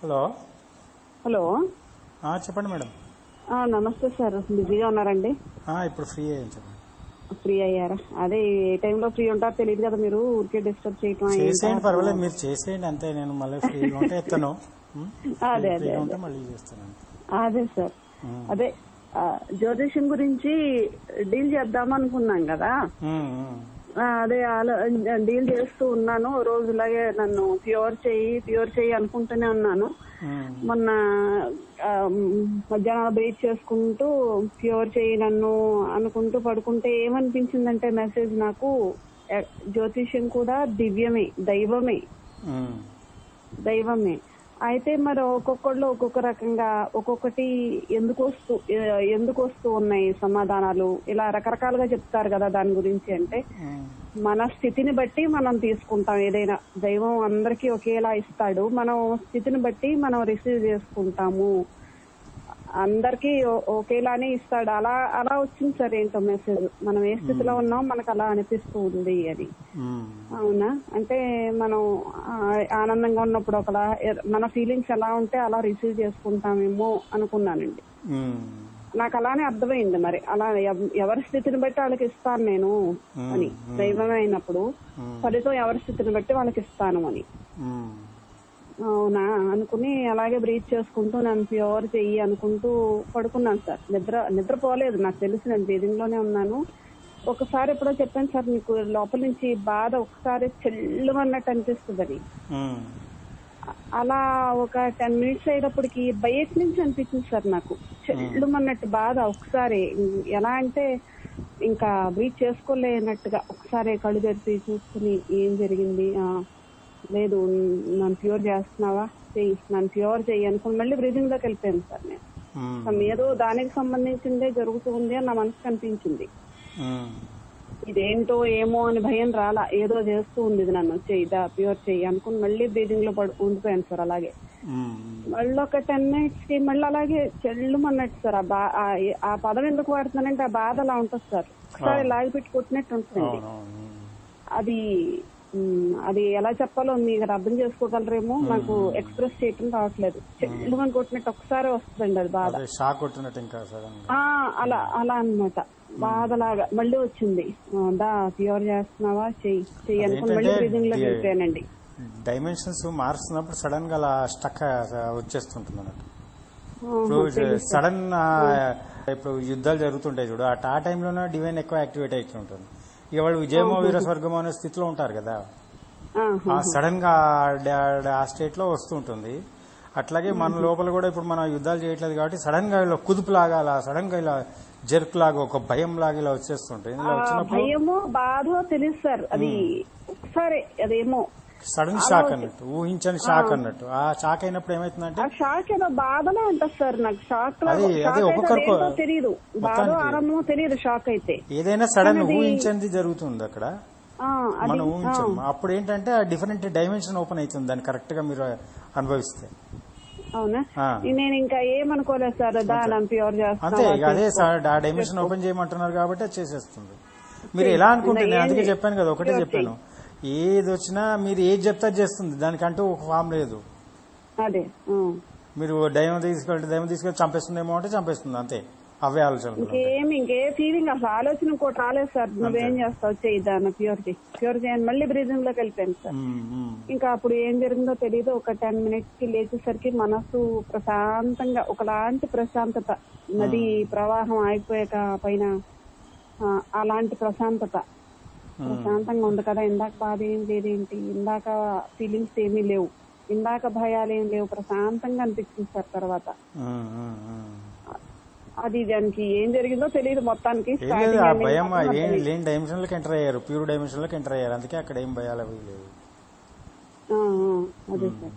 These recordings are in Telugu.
హలో హలో ఆ, చెప్పండి మేడం ఆ, నమస్తే సార్ బిజీగా ఉన్నారండి ఆ, ఇప్పుడు ఫ్రీ అయ్యాను చెప్పండి ఫ్రీ అయ్యారా అదే ఏ టైంలో ఫ్రీ ఉంటారో తెలియదు కదా మీరు ఊరికే డిస్టర్బ్ చేయటం ఏంటా? చేసేయండి పర్వాలేదు మీరు చేసేయండి అంతే నేను మళ్ళీ ఫ్రీగా ఉంటే ఎత్తాను ఉం? అదే అదే ఫ్రీగా అదే ఉంటే మళ్ళీ చేస్తాను అదే సార్ అదే ఆ, జ్యోతిష్యం గురించి డీల్ చేద్దాం అనుకున్నాం కదా ఉం, ఉం. ఆ, అదే ఆలో డీల్ చేస్తూ ఉన్నాను ఓ రోజు ఇలాగే నన్ను ప్యూర్ చెయ్యి ప్యూర్ చెయ్యి అనుకుంటూనే ఉన్నాను ఉం. మొన్న ఆ, మధ్యాహ్నం బ్రీచ్ చేసుకుంటూ ప్యూర్ చేయి నన్ను అనుకుంటూ పడుకుంటే ఏమనిపించిందంటే మెసేజ్ నాకు ఎ- జ్యోతిష్యం కూడా దివ్యమే దైవమే ఉం. దైవమే అయితే మరి ఒక్కొక్కళ్ళు ఒక్కొక్క రకంగా ఒక్కొక్కటి ఎందుకు వస్తూ ఎ- ఎందుకు వస్తూ ఉన్నాయి సమాధానాలు ఇలా రకరకాలుగా చెప్తారు కదా దాని గురించి అంటే ఉం. మన స్థితిని బట్టి మనం తీసుకుంటాం ఏదైనా దైవం అందరికీ ఒకేలా ఇస్తాడు మనం స్థితిని బట్టి మనం రిసీవ్ చేసుకుంటాము అందరికీ ఒ- ఒకేలానే ఇస్తాడు అలా అలా వచ్చింది సార్ ఏంటో మెసేజ్ మనం ఏ స్థితిలో ఉన్నాం మనకు అలా అనిపిస్తూ ఉంది అది ఉం. అవునా అంటే మనం ఆ, ఆనందంగా ఉన్నప్పుడు ఒకలా ఎ- మన ఫీలింగ్స్ ఎలా ఉంటే అలా రిసీవ్ చేసుకుంటామేమో అనుకున్నానండి ఉం. నాకు అలానే అర్థమైంది మరి అలా ఎవ- ఎవరి స్థితిని బట్టి వాళ్ళకి ఇస్తాను నేను అని దైవమే అయినప్పుడు ఫలితం ఎవరి స్థితిని బట్టి వాళ్ళకి ఇస్తాను అని ఉం. అవునా అనుకుని అలాగే బ్రీత్ చేసుకుంటూ నన్ను ప్యూర్ చెయ్యి అనుకుంటూ పడుకున్నాను సార్ నిద్ర నిద్రపోలేదు నాకు తెలిసి నేను బ్రీదింగ్ లోనే ఉన్నాను ఒకసారి ఎప్పుడో చెప్పాను సార్ మీకు లోపల నుంచి బాధ ఒకసారి చెల్లు అన్నట్టు అనిపిస్తుంది అది ఉం. అలా ఒక టెన్ మినిట్స్ అయ్యేటప్పటికి బయట నుంచి అనిపించింది సార్ నాకు చెల్లుమన్నట్టు బాధ ఒకసారి ఎలా అంటే ఇంకా బ్రీచ్ చేసుకోలేనట్టుగా ఒకసారి కళ్ళు తెరిపి చూసుకుని ఏం జరిగింది ఆ, లేదు నన్ను ప్యూర్ చేస్తున్నావా చెయ్యి నన్ను ప్యూర్ చెయ్యి అనుకుని మళ్ళీ బ్రీదింగ్ లోకి వెళ్ళిపోయాను సార్ నేను ఉం. some ఏదో దానికి సంబంధించిందే జరుగుతుంది అని నా మనసుకు అనిపించింది ఉం. ఇదేంటో ఏమో అని భయం రాలా ఏదో చేస్తూ ఉంది ఇది నన్ను చెయ్యి దా ప్యూర్ చెయ్యి అనుకుని మళ్ళీ బ్రీదింగ్ లో పడు ఉండిపోయాను సార్ అలాగే ఉం. మళ్ళీ ఒక టెన్ మినిట్స్ కి మళ్ళీ అలాగే చెల్లుమన్నట్టు సార్ ఆ బా ఆ- ఆ పదం ఎందుకు వాడుతున్నానంటే ఆ బాధ అలా ఉంటుంది సార్ ఒకసారి లాగి పెట్టి కొట్టినట్టు ఉంటుంది అవునవును అది మ్, అది ఎలా చెప్పాలో మీరు అర్థం చేసుకోగలరేమో నాకు ఎక్స్ప్రెస్ చేయటం రావట్లేదు చెల్లుమని కొట్టినట్టు ఒకసారి వస్తుందండి అది బాధ అదే షాక్ కొట్టినట్టు ఇంకా సడన్ గా ఆ అలా అలా అన్నమాట బాధలాగా మళ్ళీ వచ్చింది ఆ, దా ప్యూర్ చేస్తున్నావా చెయ్యి చెయ్యి అనుకుని మళ్ళీ అదేంటంటే బ్రీదింగ్ లోకి ది- వెళ్ళిపోయానండి డైమెన్షన్స్ మారుస్తున్నప్పుడు సడన్ గా అలా స్టక్ వచ్చేస్తుంటుంది అన్నట్టు ఆహా, ఇప్పుడు సడన్ ఇప్పుడు యుద్ధాలు జరుగుతుంటాయి చూడు ఆ ఆ టైంలోనే డివైన్ ఎక్కువ యాక్టివేట్ అవుతూ ఉంటుంది ఇక వాళ్ళు విజయమో వీర స్వర్గమో అనే స్థితిలో ఉంటారు కదా ఆహా. ఆ సడన్ గా ఆ డా- ఆ స్టేట్ లో వస్తూ ఉంటుంది అట్లాగే మన లోపల కూడా ఇప్పుడు మనం యుద్ధాలు చేయట్లేదు కాబట్టి సడన్ గా ఇలా కుదుపు లాగా అలా సడన్ గా ఇలా జర్క్ లాగా ఒక భయం లాగా ఇలా వచ్చేస్తుంటుంది ఇలా ఆ వచ్చినప్పుడు భయమో బాధో తెలుసు సార్ అది ఒకసారి అదేమో సడన్ షాక్ అన్నట్టు ఊహించని షాక్ అన్నట్టు ఆ షాక్ అయినప్పుడు ఏమైతుందంటే ఆ షాక్ ఏదో బాధనే ఉంటుంది సార్ నాకు షాక్ లో అది- షాక్ అది అయితే ఒక్కొక్కరికి- అదేంటో తెలియదు బాధో మొత్తానికి- ఆనందమో తెలియదు షాక్ అయితే ఏదైనా సడన్ కానీ అది- ఊహించనిది జరుగుతుంది అక్కడ ఆ, అది మనం ఆ, ఊహించాం అప్పుడు ఏంటంటే ఆ డిఫరెంట్ డైమెన్షన్ ఓపెన్ అవుతుంది దాన్ని కరెక్ట్ గా మీరు అనుభవిస్తే అవునా ఆ. నేను ఇంకా ఏమనుకోలేదు సార్ దాని ప్యూర్ అంతే ఇక అదే చేస్తాను సార్ ఆ డైమెన్షన్ ఓపెన్ చేయమంటున్నారు కాబట్టి అది చేసేస్తుంది మీరు ఎలా అనుకుంటుంది ఏం అందుకే చే- చెప్పాను కదా ఒకటే Pure చెప్పాను ఏది వచ్చినా మీరు ఏది చెప్తే అది చేస్తుంది దానికంటూ ఒక ఫామ్ లేదు అదే ఆ. మీరు దైవం తీసుకెళ్తే దైవం తీసుకెళ్తే చంపేస్తుందేమో అంటే చంపేస్తుంది అంతే అవే ఆలోచనలు ఇంకేం ఇంకే ఫీలింగ్ అసలు ఆలోచన ఇంకోటి రాలేదు సార్ నువ్వేం చేస్తావు చెయ్యి దాన్ని ప్యూర్ చేయి ప్యూర్ చేయని మళ్ళీ బ్రీజింగ్ లోకి వెళ్ళిపోయాను సార్ ఉమ్, ఉమ్, ఇంకా అప్పుడు ఏం జరిగిందో తెలియదు ఒక టెన్ మినిట్స్ కి లేచేసరికి మనసు ప్రశాంతంగా ఒకలాంటి ప్రశాంతత నది ప్రవాహం ఆగిపోయాక పైన ఆ, అలాంటి ప్రశాంతత ప్రశాంతంగా ఉంది కదా ఇందాక బాధ ఏం లేదేంటి ఇందాక ఫీలింగ్స్ ఏమీ లేవు ఇందాక భయాలు ఏం లేవు ప్రశాంతంగా అనిపించింది సార్ తర్వాత ఉమ్, ఉమ్, ఉమ్. అది దానికి ఏం జరిగిందో తెలియదు మొత్తానికి ఏం లేదు Starting ఆ ending భయం మాత్రం ఏం తెలియదు. లేని డైమెన్షన్ లోకి ఎంటర్ అయ్యారు ప్యూర్ డైమెన్షన్ లోకి ఎంటర్ అయ్యారు అందుకే అక్కడ ఏం భయాలు అవి లేవు ఆ, ఆ, అదే సార్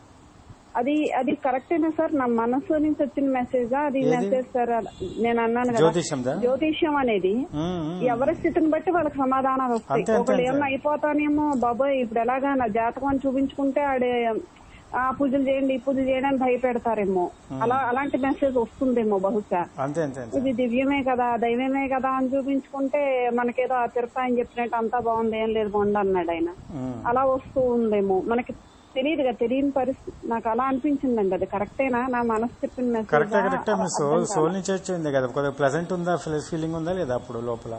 అది అది కరెక్టేనా సార్ నా మనసు నుంచి వచ్చిన మెసేజ్ అది ఏది? మెసేజ్ సార్ అలా- నేను అన్నాను కదా జ్యోతిష్యందా? జ్యోతిష్యం అనేది ఉమ్, ఉమ్. ఎవరి స్థితిని బట్టి వాళ్ళకి సమాధానాలు వస్తాయి అంతే, అంతే, ఒకళ్ళు అంతే. ఏమన్నా అయిపోతానేమో బాబోయ్ ఇప్పుడు ఎలాగా నా జాతకం అని చూపించుకుంటే ఆడే ఆ పూజలు చేయండి ఈ పూజలు చేయండి అని భయపెడతారేమో అలా అలాంటి మెసేజ్ వస్తుందేమో బహుశా అంతే అంతే అంతే ఇది దివ్యమే కదా దైవమే కదా అని చూపించుకుంటే మనకేదో ఆ తిరుపతి ఆయన చెప్పినట్టు అంతా బాగుంది ఏం లేదు బాగుంది అన్నాడు ఆయన ఉమ్. అలా వస్తూ ఉందేమో మనకి తెలియదుగా తెలియని పరిస్థితి నాకు అలా అనిపించిందండి అది కరెక్టేనా నా మనసు చెప్పిన కరెక్టే మెసేజ్ కరెక్టే మీ సోల్ సోల్ నుంచి వచ్చింది కదా కొద్దిగా ప్లెజెంట్ ఉందా ఫీలింగ్ ఉందా లేదా అప్పుడు లోపల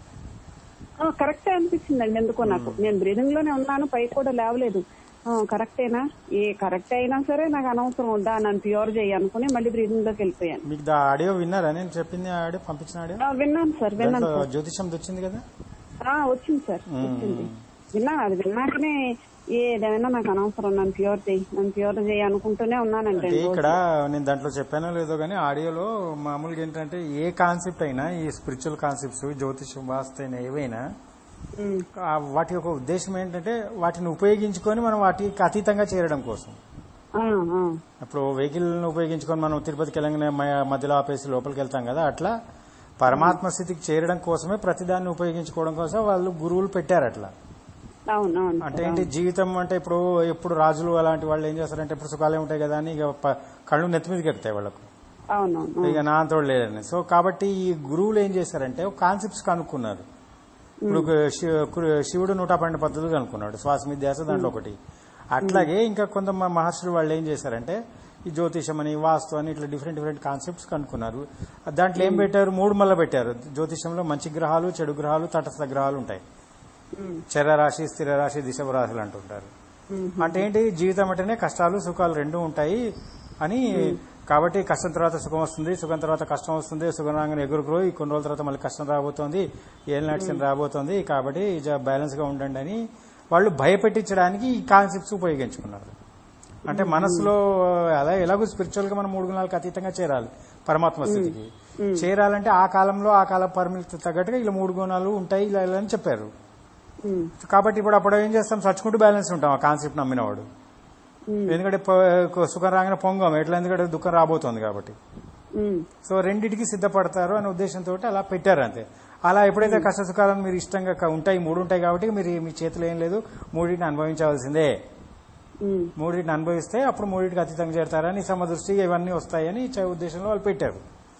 కరెక్టే అనిపించిందండి ఎందుకో నాకు నేను బ్రీదింగ్ లోనే ఉన్నాను పై కూడా లేవలేదు ఆ, కరెక్టేనా ఏ కరెక్ట్ అయినా సరే నాకు అనవసరం వద్దా నన్ను ప్యూర్ చేయి అనుకుని మళ్ళీ బ్రీదింగ్ లోకి వెళ్ళిపోయాను మీకు దా ఆడియో విన్నారా నేను చెప్పింది ఆడియో పంపించిన ఆడియో ఆ, విన్నాను సార్ విన్నాను దాంట్లో సార్ జ్యోతిషం వచ్చింది కదా ఆ, వచ్చింది సార్ వచ్చింది విన్నాను అది విన్నాకనే ఏదైనా నాకు అనవసరం నన్ను ప్యూర్ చేయి నన్ను ప్యూర్ చేయి అనుకుంటూనే ఉన్నానండి అంటే ఇక్కడ నేను దాంట్లో చెప్పానో లేదో కానీ ఆడియోలో మామూలుగా ఏంటంటే ఏ కాన్సెప్ట్ అయినా ఈ స్పిరిచువల్ కాన్సెప్ట్స్ జ్యోతిషం వాస్తు అయినా ఏవైనా ఉమ్, ఆ వాటి యొక్క ఉద్దేశం ఏంటంటే వాటిని ఉపయోగించుకొని మనం వాటికి అతీతంగా చేరడం కోసం ఆ, ఆ, ఇప్పుడు వెహికల్ ఉపయోగించుకొని మనం తిరుపతికి వెళ్ళగానే మ- మధ్యలో ఆపేసి లోపలికి వెళ్తాం కదా అట్లా పరమాత్మ స్థితికి చేరడం కోసమే ప్రతిదాన్ని ఉపయోగించుకోవడం కోసం వాళ్ళు గురువులు పెట్టారు అట్లా అవును అవును అంటే ఏంటి జీవితం అంటే ఇప్పుడు ఎప్పుడు రాజులు అలాంటి వాళ్ళు ఏం చేస్తారంటే ఇప్పుడు సుఖాలే ఉంటాయి కదా అని ఇక ప- కళ్ళు నెత్తి మీదకి ఎక్కుతాయి వాళ్ళకు అవునవును ఇక నా తోడు లేదని సో కాబట్టి ఈ గురువులు ఏం చేశారంటే ఒక కాన్సెప్ట్స్ కనుక్కున్నారు ఇప్పుడు ఒక శి- కు- శివుడు నూట పన్నెండు పద్ధతులు కనుక్కున్నాడు శ్వాస ధ్యాస దాంట్లో ఒకటి అట్లాగే ఇంకా కొంత మ- మహర్షులు వాళ్ళు ఏం చేశారంటే ఈ జ్యోతిషం అని వాస్తు అని ఇట్లా డిఫరెంట్ డిఫరెంట్ కాన్సెప్ట్స్ కనుక్కున్నారు దాంట్లో ఏం పెట్టారు మూడు మళ్ళీ పెట్టారు జ్యోతిషంలో మంచి గ్రహాలు చెడు గ్రహాలు తటస్థ గ్రహాలు ఉంటాయి ఉమ్, చర రాశి స్థిర రాశి దిశ రాశులు అంటుంటారు ఉమ్, అంటే ఏంటి జీవితం అంటేనే కష్టాలు సుఖాలు రెండు ఉంటాయి అని కాబట్టి కష్టం తర్వాత సుఖం వస్తుంది సుఖం తర్వాత కష్టం వస్తుంది సుఖం రాగానే ఎగురుకురు ఈ కొన్ని రోజుల తర్వాత మళ్ళీ కష్టం రాబోతోంది ఏం నడిచిన రాబోతోంది కాబట్టి బ్యాలెన్స్ గా ఉండండి అని వాళ్ళు భయపెట్టించడానికి ఈ కాన్సెప్ట్స్ ఉపయోగించుకున్నారు అంటే మనసులో అలా ఎలాగో స్పిరిచువల్ గా మనం మూడు గుణాలకు అతీతంగా చేరాలి పరమాత్మ స్థితికి చేరాలంటే ఆ కాలంలో ఆ కాల పరిమితి తగ్గట్టుగా ఇలా మూడు గుణాలు ఉంటాయి ఇలా ఇలా అని చెప్పారు ఉమ్, కాబట్టి ఇప్పుడు అప్పుడు ఏం చేస్తాం చచ్చుకుంటూ బ్యాలెన్స్ ఉంటాం ఆ కాన్సెప్ట్ నమ్మినవాడు ఉమ్, ఎందుకంటే ప- సుఖం రాగానే పొంగం ఎట్లా ఎందుకంటే దుఃఖం రాబోతోంది కాబట్టి ఉమ్, సో రెండింటికి సిద్ధపడతారు అనే ఉద్దేశంతో అలా పెట్టారు అంతే అలా ఎప్పుడైతే కష్ట సుఖాలను మీరు ఇష్టంగా క- ఉంటాయి మూడు ఉంటాయి కాబట్టి మీరు మీ చేతిలో ఏం లేదు మూడింటిని అనుభవించవలసిందే ఉమ్, మూడింటిని అనుభవిస్తే అప్పుడు మూడింటికి అతీతంగా చేరతారని సమదృష్టి ఇవన్నీ వస్తాయని చ- ఉద్దేశంలో వాళ్ళు పెట్టారు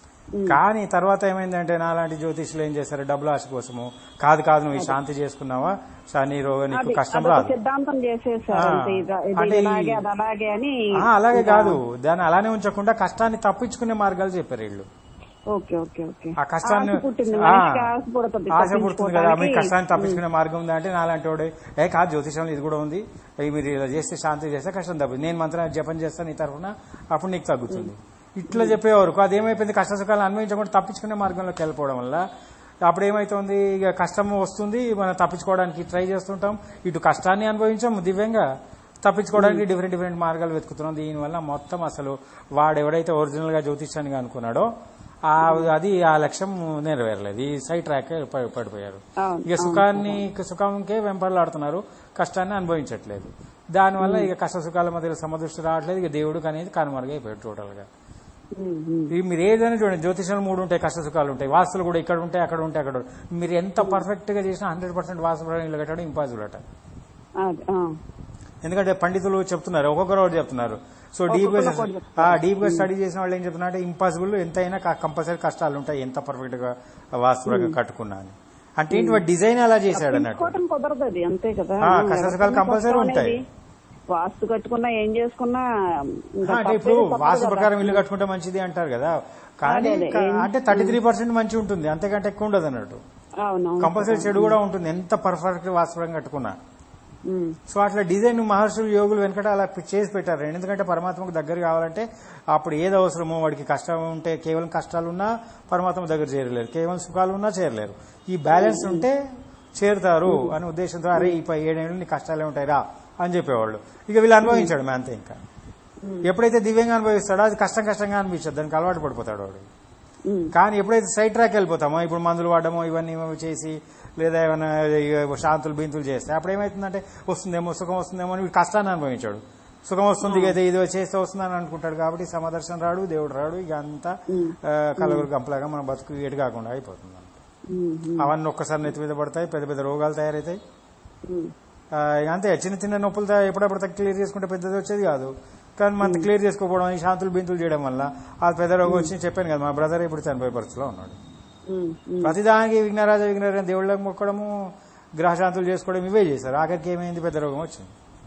కానీ తర్వాత ఏమైందంటే నాలాంటి జ్యోతిష్యులు ఏం చేశారు డబ్బుల ఆశ కోసము కాదు కాదు నువ్వు ఈ శాంతి చేసుకున్నావా శని రోగ నీకు అది కష్టం అదొక రాదు సిద్ధాంతం చేసేసారు ఆ, అంతే ఇది ఇది అంటే ఈ- ఇలాగే అది అలాగే అని ఆ, అలాగే కాదు దాన్ని అలానే ఉంచకుండా కష్టాన్ని తప్పించుకునే మార్గాలు చెప్పారు వీళ్ళు ఓకే ఓకే ఓకే ఆ కష్టాన్ని ఆశ పుట్టింది ఆ, మనిషికి ఆశ పుడుతుంది ఆశ పుడుతుంది కదా మీ తప్పించుకోవడానికి. కష్టాన్ని తప్పించుకునే మార్గం ఉందా అంటే నాలాంటి వాడు ఏ కాదు జ్యోతిషంలో ఇది కూడా ఉంది ఏ మీరు ఇలా చేస్తే శాంతి చేస్తే కష్టం తగ్గుతుంది నేను మంత్రం జపం చేస్తాను నీ తరఫున అప్పుడు నీకు తగ్గుతుంది ఇట్లా చెప్పేవారు అది ఏమైపోయింది కష్ట సుఖాలు అనుభవించకుండా తప్పించుకునే మార్గంలోకి వెళ్ళిపోవడం వల్ల అప్పుడు ఏమైతుంది ఇక కష్టం వస్తుంది మనం తప్పించుకోవడానికి ట్రై చేస్తుంటాం ఇటు కష్టాన్ని అనుభవించాం దివ్యంగా తప్పించుకోవడానికి డిఫరెంట్ డిఫరెంట్ మార్గాలు వెతుకుతున్నాం దీనివల్ల మొత్తం అసలు వాడు ఎవడైతే ఒరిజినల్ గా జ్యోతిష్యాన్ని అనుకున్నాడో ఆ అది ఆ లక్ష్యం నెరవేరలేదు ఈ సైడ్ ట్రాక్ ప- పడిపోయారు అవును, ఇక సుఖాన్ని సుఖంకే వెంపర్లాడుతున్నారు కష్టాన్ని అనుభవించట్లేదు దానివల్ల ఇక కష్ట సుఖాల మధ్య సమదృష్టి రావట్లేదు ఇక దేవుడికి అనేది కనుమరుగైపోయాడు టోటల్ గా ఉమ్, ఉమ్, ఇవి మీరు ఏదైనా చూడండి జ్యోతిషంలో మూడు ఉంటాయి కష్ట సుఖాలు ఉంటాయి వాస్తులు కూడా ఇక్కడ ఉంటాయి అక్కడ ఉంటాయి అక్కడ ఉంటాయి. మీరు ఎంత పర్ఫెక్ట్ గా చేసినా హండ్రెడ్ పర్సెంట్ వాస్తు ప్రకారం ఇల్లు కట్టడం ఇంపాసిబుల్ అట అది, ఆ. ఎందుకంటే పండితులు చెప్తున్నారు ఒక్కొక్కరు ఒకటి చెప్తున్నారు సో డీప్ గా ఒక్కొక్కరు ఒకటి ఆ డీప్ గా స్టడీ చేసిన వాళ్ళు ఏం చెప్తున్నారంటే ఇంపాసిబుల్ ఎంతైనా కంపల్సరీ కష్టాలు ఉంటాయి ఎంత పర్ఫెక్ట్ గా వాస్తుపరంగా కట్టుకున్నా అని అంటే ఏంటి వాడు డిజైన్ అలా చేశాడు అన్నట్టు పెంచుకోవటం కుదరదు అది అంతే కదా ఆ, కష్ట సుఖాలు కంపల్సరీ కష్టం ఉంటాయి. అనేది వాస్తు కట్టుకున్నా ఏం చేసుకున్నా ఇంకా అంటే ఇప్పుడు తప్పేది తప్పదు వాస్తు కదా. ప్రకారం ఇల్లు కట్టుకుంటే మంచిది అంటారు కదా కానీ అదే, అదే. క- అంటే థర్టీ త్రీ పర్సెంట్ మంచి ఉంటుంది అంతకంటే ఎక్కువ ఉండదు అన్నట్టు అవునవును కంపల్సరీ చెడు కూడా ఉంటుంది ఎంత పర్ఫెక్ట్ వాస్తవంగా కట్టుకున్నా ఉమ్, సో అట్లా డిజైన్ మహర్షులు యోగులు వెనకట అలా చేసి పెట్టారు ఎందుకంటే పరమాత్మకు దగ్గర కావాలంటే అప్పుడు ఏది అవసరమో వాడికి కష్టం ఉంటే కేవలం కష్టాలు ఉన్నా పరమాత్మ దగ్గర చేరలేరు కేవలం సుఖాలు ఉన్నా చేరలేరు ఈ బ్యాలెన్స్ ఉంటే చేరుతారు అనే ఉద్దేశంతో అరే ఈ పై ఏడేళ్ళు నీ కష్టాలే ఉంటాయి రా అని చెప్పేవాళ్ళు ఇక వీళ్ళు అనుభవించాడు మే అంతే ఇంకా ఎప్పుడైతే దివ్యంగా అనుభవిస్తాడో అది కష్టం కష్టంగా అనిపించదు దానికి అలవాటు పడిపోతాడు వాడు ఉమ్, కానీ ఎప్పుడైతే సైడ్ ట్రాక్ వెళ్ళిపోతామో ఇప్పుడు మందులు వాడడమో ఇవన్నీ ఇవన్నీ చేసి లేదా ఏమైనా ఇక శాంతులు బింతులు చేస్తే అప్పుడు ఏమవుతుందంటే వస్తుందేమో సుఖం వస్తుందేమో అని వీడు కష్టాన్ని అనుభవించాడు సుఖం వస్తుంది ఇక ఇది చేస్తే వస్తుందని అనుకుంటాడు కాబట్టి సమదర్శనం రాడు దేవుడు రాడు ఇక అంతా ఆ, కలవరు గంపలాగా మన బతుకు ఏటు కాకుండా అయిపోతుంది ఉమ్, ఉమ్, అవన్నీ ఒక్కసారి నెత్తి మీద పడతాయి పెద్ద పెద్ద రోగాలు తయారవుతాయి ఉమ్. ఆ, ఇక అంతే చిన్న చిన్న నొప్పులు తా- ఎప్పుడప్పుడు క్లియర్ చేసుకుంటే పెద్దది వచ్చేది కాదు కానీ మనం క్లియర్ చేసుకోకపోవడం ఈ శాంతులు బింతులు చేయడం వల్ల ఆ పెద్ద రోగం వచ్చి చెప్పాను కదా మా బ్రదర్ ఇప్పుడు చనిపోయే పరిస్థితిలో ఉన్నాడు ఉమ్, ఉమ్. ప్రతిదానికి విఘ్నరాజ విఘ్నరాజ దేవుళ్ళకి మొక్కడము గ్రహశాంతులు చేసుకోవడం ఇవే చేశారు ఆఖరికి ఏమైంది పెద్ద రోగం వచ్చింది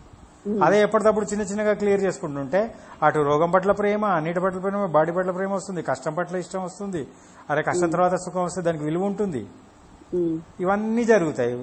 అదే ఎప్పటికప్పుడు చిన్న చిన్నగా క్లియర్ చేసుకుంటుంటే అటు రోగం పట్ల ప్రేమ అన్నిటి పట్ల ప్రేమ బాడీ పట్ల ప్రేమ వస్తుంది కష్టం పట్ల ఇష్టం వస్తుంది అరే కష్టం తర్వాత సుఖం వస్తే దానికి విలువ ఉంటుంది ఉమ్, ఇవన్నీ జరుగుతాయి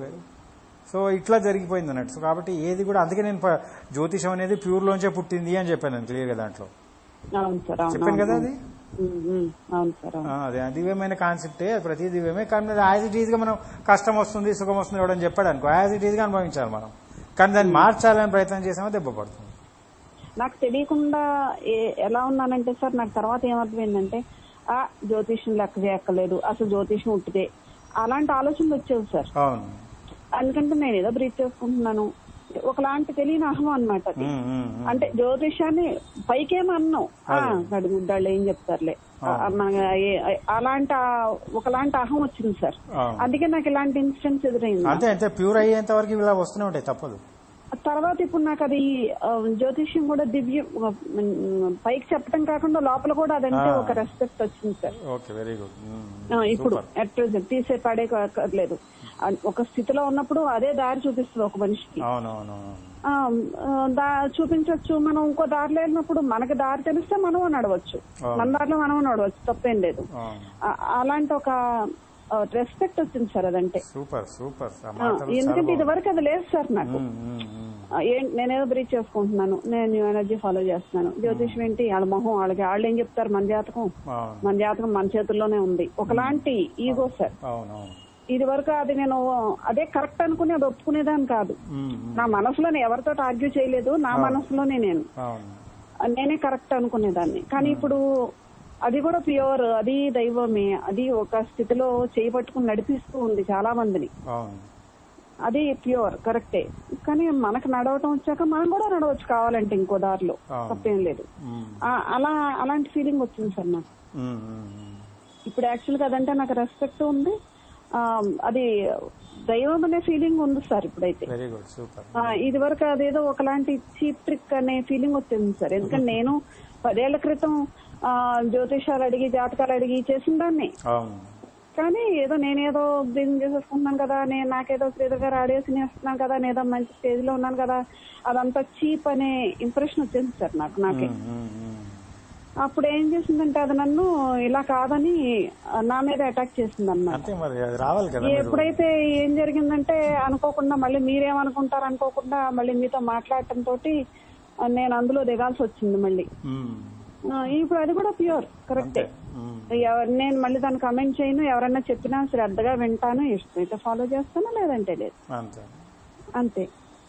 సో ఇట్లా జరిగిపోయింది అన్నట్టు సో కాబట్టి ఏది కూడా అందుకే నేను ప- జ్యోతిషం అనేది ప్యూర్ లోంచే పుట్టింది అని చెప్పాను నేను క్లియర్గా దాంట్లో అవును సార్ అవును చెప్పాను కదా అవును. అది ఉమ్, ఉమ్, అవును సార్ అవును ఆ, అదే ఆ దివ్యమైన కాన్సెప్టే అది ప్రతి దివ్యమే కానీ యాజ్ ఇట్ ఈజ్ గా మనం కష్టం వస్తుంది సుఖం వస్తుంది ఎవడని చెప్పాడు అనుకో యాజ్ ఇట్ ఈజ్ గా అనుభవించాలి మనం కానీ దాన్ని మార్చాలని ప్రయత్నం చేసామో దెబ్బ పడుతుంది నాకు తెలియకుండా ఏ- ఎలా ఉన్నానంటే సార్ నాకు తర్వాత ఏమర్థమైందంటే ఆ జ్యోతిష్యం లెక్క చేయక్కర్లేదు అసలు జ్యోతిష్యం ఉట్టిదే అలాంటి ఆలోచనలు వచ్చేవి సార్ అవును ఎందుకంటే నేను ఏదో బ్రీత్ చేసుకుంటున్నాను ఒకలాంటి తెలియని అహం అనమాట అది ఉమ్, ఉమ్, ఉమ్. అంటే జ్యోతిషాన్ని పైకేమో అన్నాం ఆ, గడిగుడ్డాళ్ళు ఏం చెప్తారులే ఆ, మన ఏ- అలాంటి ఆ- ఒకలాంటి అహం వచ్చింది సార్ అవును. అందుకే నాకు ఇలాంటి ఇన్సిడెంట్స్ ఎదురైంది అంతే అంతే ప్యూర్ అయ్యేంత వరకు ఇలా వస్తూనే ఉంటాయి తప్పదు తర్వాత ఇప్పుడు నాకు అది ఆ, జ్యోతిష్యం కూడా దివ్యం ఆ, మ్, పైకి చెప్పడం కాకుండా లోపల కూడా అదంటే ఆ. ఒక రెస్పెక్ట్ వచ్చింది సార్ ఓకే వెరీ గుడ్ ఆ, ఇప్పుడు అట్ ప్రెసెంట్ తీసే పడే లేదు ఒక స్థితిలో ఉన్నప్పుడు అదే దారి చూపిస్తుంది ఒక మనిషికి అవునవును ఆ, ఆ, దా- చూపించవచ్చు మనం ఇంకో దారిలో వెళ్ళినప్పుడు మనకి దారి తెలిస్తే మనం నడవచ్చు అవును. మన దారిలో మనం నడవచ్చు తప్పేం లేదు అవును ఆ- అలాంటి ఒక రెస్పెక్ట్ వచ్చింది సార్ అదంటే సూపర్ సూపర్ ఆ ఆ, మాటలు ఎందుకంటే చాలా ఇది వరకు అది లేదు సార్ నాకు ఉమ్, ఉమ్, ఉమ్. ఆ, ఏం నేనేదో బ్రీచ్ చేసుకుంటున్నాను నేను న్యూ ఎనర్జీ ఫాలో చేస్తున్నాను జ్యోతిషం ఏంటి వాళ్ళ మొహం వాళ్ళకి వాళ్ళు ఏం చెప్తారు మన జాతకం అవును మన జాతకం మన చేతుల్లోనే ఉంది ఒకలాంటి ఈగో సార్ అవునవును ఇది వరకు అది నేను అదే కరెక్ట్ అనుకుని అది ఒప్పుకునేదాన్ని కాదు ఉమ్, ఉమ్. నా మనసులోనే ఎవరితో ఆర్గ్యూ చేయలేదు నా మనసులోనే నేను అవును నేనే కరెక్ట్ అనుకునేదాన్ని కానీ ఇప్పుడు అది కూడా ప్యూర్ అది దైవమే అది ఒక స్థితిలో చేయబట్టుకుని నడిపిస్తూ ఉంది చాలా మందిని అవును అది ప్యూర్ కరెక్టే కానీ మనకు నడవటం వచ్చాక మనం కూడా నడవచ్చు కావాలంటే ఇంకో దారిలో అవును. తప్పేం లేదు ఉమ్, ఆ, అలా అలాంటి ఫీలింగ్ వచ్చింది సార్ నాకు ఉమ్, ఉమ్, ఉమ్. ఇప్పుడు యాక్చువల్ గా అదంటే నాకు రెస్పెక్ట్ ఉంది ఆ, అది దైవం అనే ఫీలింగ్ ఉంది సార్ ఇప్పుడైతే వెరీ గుడ్ సూపర్ ఆ, ఇది వరకు అదేదో ఒకలాంటి చీప్ ట్రిక్ అనే ఫీలింగ్ వచ్చింది సార్ ఎందుకంటే నేను పదేళ్ల క్రితం ఆ, జ్యోతిషాలు అడిగి జాతకాలు అడిగి చేసిన దాన్ని అవును కానీ ఏదో నేనేదో దీన్ని చేసేసుకుంటున్నాను కదా నేను నాకేదో శ్రీధర్ గారు ఆడేసి నేస్తున్నాను కదా నేదో మంచి స్టేజ్ లో ఉన్నాను కదా అదంతా చీప్ అనే ఇంప్రెషన్ వచ్చింది సార్ నాకు నాకే ఉమ్, ఉమ్, ఉమ్. అప్పుడు ఏం చేసిందంటే అది నన్ను ఇలా కాదని ఆ, నా మీద అటాక్ చేసింది అన్నమాట అంతే మరి అది రావాలి కదా మీరు ఎప్పుడైతే ఏం జరిగిందంటే అనుకోకుండా మళ్ళీ మీరేమనుకుంటారు అనుకోకుండా మళ్ళీ మీతో మాట్లాడటం తోటి ఆ, నేను అందులో దిగాల్సి వచ్చింది మళ్ళీ ఉమ్, ఆ, ఇప్పుడు అది కూడా ప్యూర్ కరెక్టే ఉమ్, ఎవ- నేను మళ్ళీ దాన్ని కమెంట్ చేయను ఎవరన్నా చెప్పినా శ్రద్ధగా వింటాను ఇష్టమైతే ఫాలో చేస్తాను లేదంటే లేదు అంతే అంతే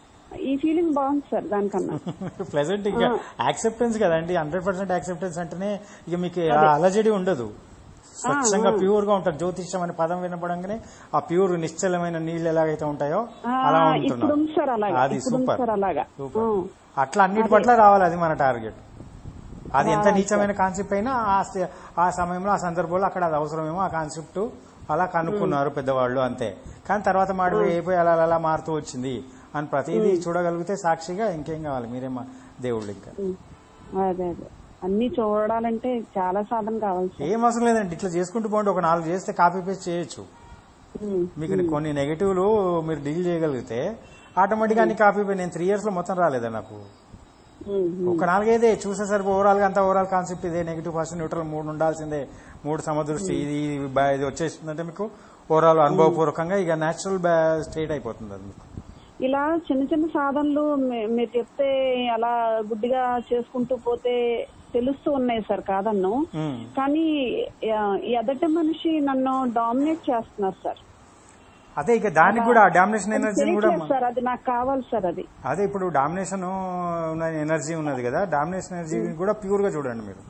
ఈ ఫీలింగ్ బాగుంది సార్ దానికన్నా ప్లెజెంట్ ఇంకా యాక్సెప్టెన్స్ కదండి హండ్రెడ్ పర్సెంట్ యాక్సెప్టెన్స్ అంటేనే ఇక మీకు ఆ అలజడి ఉండదు స్వచ్ఛంగా ప్యూర్ గా ఉంటారు జ్యోతిష్యం అనే పదం వినపడంగానే ఆ ప్యూర్ నిశ్చలమైన నీళ్ళు ఎలాగైతే ఉంటాయో ఆ, అలా ఇప్పుడు ఉంది సార్ ఉంటున్నారు అలాగా అది ఇప్పుడు ఉంది సూపర్ సార్ అలాగా సూపర్ ఆ. అట్లా అన్నిటి పట్ల రావాలి అది మన టార్గెట్ అది ఎంత నీచమైన కాన్సెప్ట్ అయినా ఆ స్థి- ఆ సమయంలో ఆ సందర్భంలో అక్కడ అది అవసరమేమో ఆ కాన్సెప్ట్ అలా కనుక్కున్నారు పెద్దవాళ్ళు అంతే కానీ తర్వాత మాట అయిపోయి అలా అలా మారుతూ వచ్చింది అని ప్రతిదీ చూడగలిగితే సాక్షిగా ఇంకేం కావాలి మీరేమా దేవుళ్ళు ఇంకా ఉమ్. అదే అదే అన్ని చూడాలంటే చాలా సాధన కావాలి సార్ ఏం అవసరం లేదండి ఇట్లా చేసుకుంటూ పోండి ఒక నాలుగు చేస్తే కాపీ పేస్ట్ చేయొచ్చు ఉమ్. మీకు కొన్ని నెగటివ్లు మీరు డీల్ చేయగలిగితే ఆటోమేటిక్గా అన్ని కాపీ పే- నేను త్రీ ఇయర్స్ లో మొత్తం రాలేదా నాకు ఉమ్. ఒక నాలుగైదే చూసేసరికి ఓవరాల్ గా అంతా ఓవరాల్ కాన్సెప్ట్ ఇదే నెగిటివ్ ఫస్ట్ న్యూట్రల్ మూడు ఉండాల్సిందే మూడు సమదృష్టి ఇది ఇది బా- ఇది వచ్చేసిందంటే మీకు ఓవరాల్ అనుభవపూర్వకంగా ఇక నేచురల్ స్టేట్ అయిపోతుంది అది మీకు ఇలా చిన్న చిన్న సాధనలు మీ- మీరు చెప్తే అలా గుడ్డిగా చేసుకుంటూ పోతే తెలుస్తూ ఉన్నాయి సార్ కాదన్ను ఉమ్. కానీ ఆ, ఈ ఎదటి మనిషి నన్ను డామినేట్ చేస్తున్నారు సార్ అదే ఇక దానికి కూడా డామినేషన్ అది ఎనర్జీని కూడా తెలియట్లేదు సార్ అది నాకు కావాలి సార్ అది అదే ఇప్పుడు డామినేషన్ ఉన్న ఎనర్జీ ఉన్నది కదా డామినేషన్ ఎనర్జీ కూడా ప్యూర్ గా చూడండి మీరు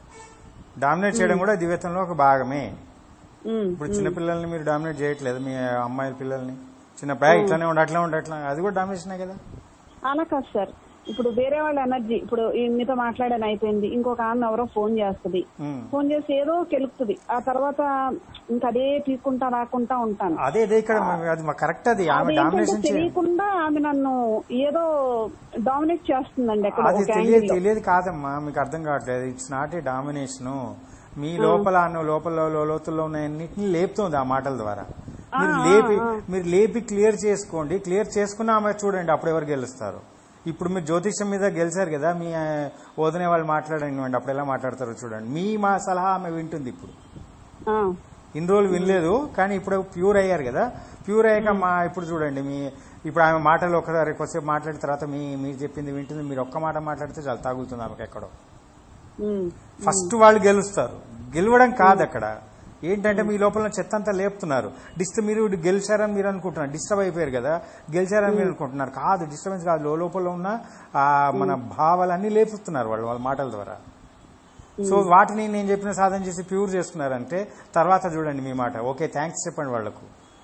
డామినేట్ చేయడం కూడా దివ్యత్వంలో ఒక భాగమే ఉమ్. ఇప్పుడు చిన్న పిల్లల్ని మీరు డామినేట్ చేయట్లేదు మీ అమ్మాయిల పిల్లల్ని చిన్న బ్యాగ్ ఇట్లానే ఉండి అట్లా ఉండి అట్లా అది కూడా డామినేషనే కదా అలా కాదు సార్ ఇప్పుడు వేరే వాళ్ళ ఎనర్జీ ఇప్పుడు ఈ మీతో మాట్లాడని అయిపోయింది ఇంకొక ఆమె ఎవరో ఫోన్ చేస్తుంది ఉమ్. ఫోన్ చేసి ఏదో కెలుపుతుంది ఆ తర్వాత ఇంకా అదే పీక్కుంటా రాకుంటా ఉంటాను అదే అదే ఇక్కడ మరి అది కరెక్ట్ అది ఆమె అదేంటంటే డామినేషన్ చేయ తెలియకుండా ఆమె నన్ను ఏదో డామినేట్ చేస్తుందండి ఎక్కడ అది ఒక తెలియదు యాంగిల్లో తెలియదు కాదమ్మా మీకు అర్థం కావట్లేదు ఇట్స్ నాట్ ఏ డామినేషన్ మీ లోపల అన్న లోపల లోతుల్లో ఉన్న అన్నిటిని లేపుతుంది ఆ మాటల ద్వారా మీరు లేపి మీరు లేపి క్లియర్ చేసుకోండి క్లియర్ చేసుకున్న ఆమె చూడండి అప్పుడు ఎవరు గెలుస్తారు ఇప్పుడు మీరు జ్యోతిష్యం మీద గెలిచారు కదా మీ ఆ, వదినే వాళ్ళు మాట్లాడండి అప్పుడు ఎలా మాట్లాడతారో చూడండి మీ మా సలహా ఆమె వింటుంది ఇప్పుడు ఆ, ఇన్ని రోజులు వినలేదు కానీ ఇప్పుడు ప్యూర్ అయ్యారు కదా ప్యూర్ అయ్యాక మా ఇప్పుడు చూడండి మీ ఇప్పుడు ఆమె మాటలు ఒకసారి కొద్దిసేపు మాట్లాడిన తర్వాత మీ మీరు చెప్పింది వింటుంది మీరు ఒక్క మాట మాట్లాడితే చాలా తగులుతుంది ఆమెకి ఎక్కడో ఉమ్, ఫస్ట్ వాళ్ళు గెలుస్తారు గెలవడం కాదు అక్కడ ఏంటంటే మీ లోపల చెత్త అంతా లేపుతున్నారు డిస్టర్బ్ మీరు గెలిచారని మీరు అనుకుంటున్నారు డిస్టర్బ్ అయిపోయారు కదా గెలిచారని మీరు అనుకుంటున్నారు కాదు డిస్టర్బెన్స్ కాదు లో- లోపల ఉన్న ఆ మన భావాలన్నీ లేపుతున్నారు వాళ్ళు వాళ్ళ మాటల ద్వారా సో వాటిని నేను చెప్పిన సాధన చేసి ప్యూర్ చేస్తున్నారంటే తర్వాత చూడండి మీ మాట ఓకే థ్యాంక్స్ చెప్పండి వాళ్ళకు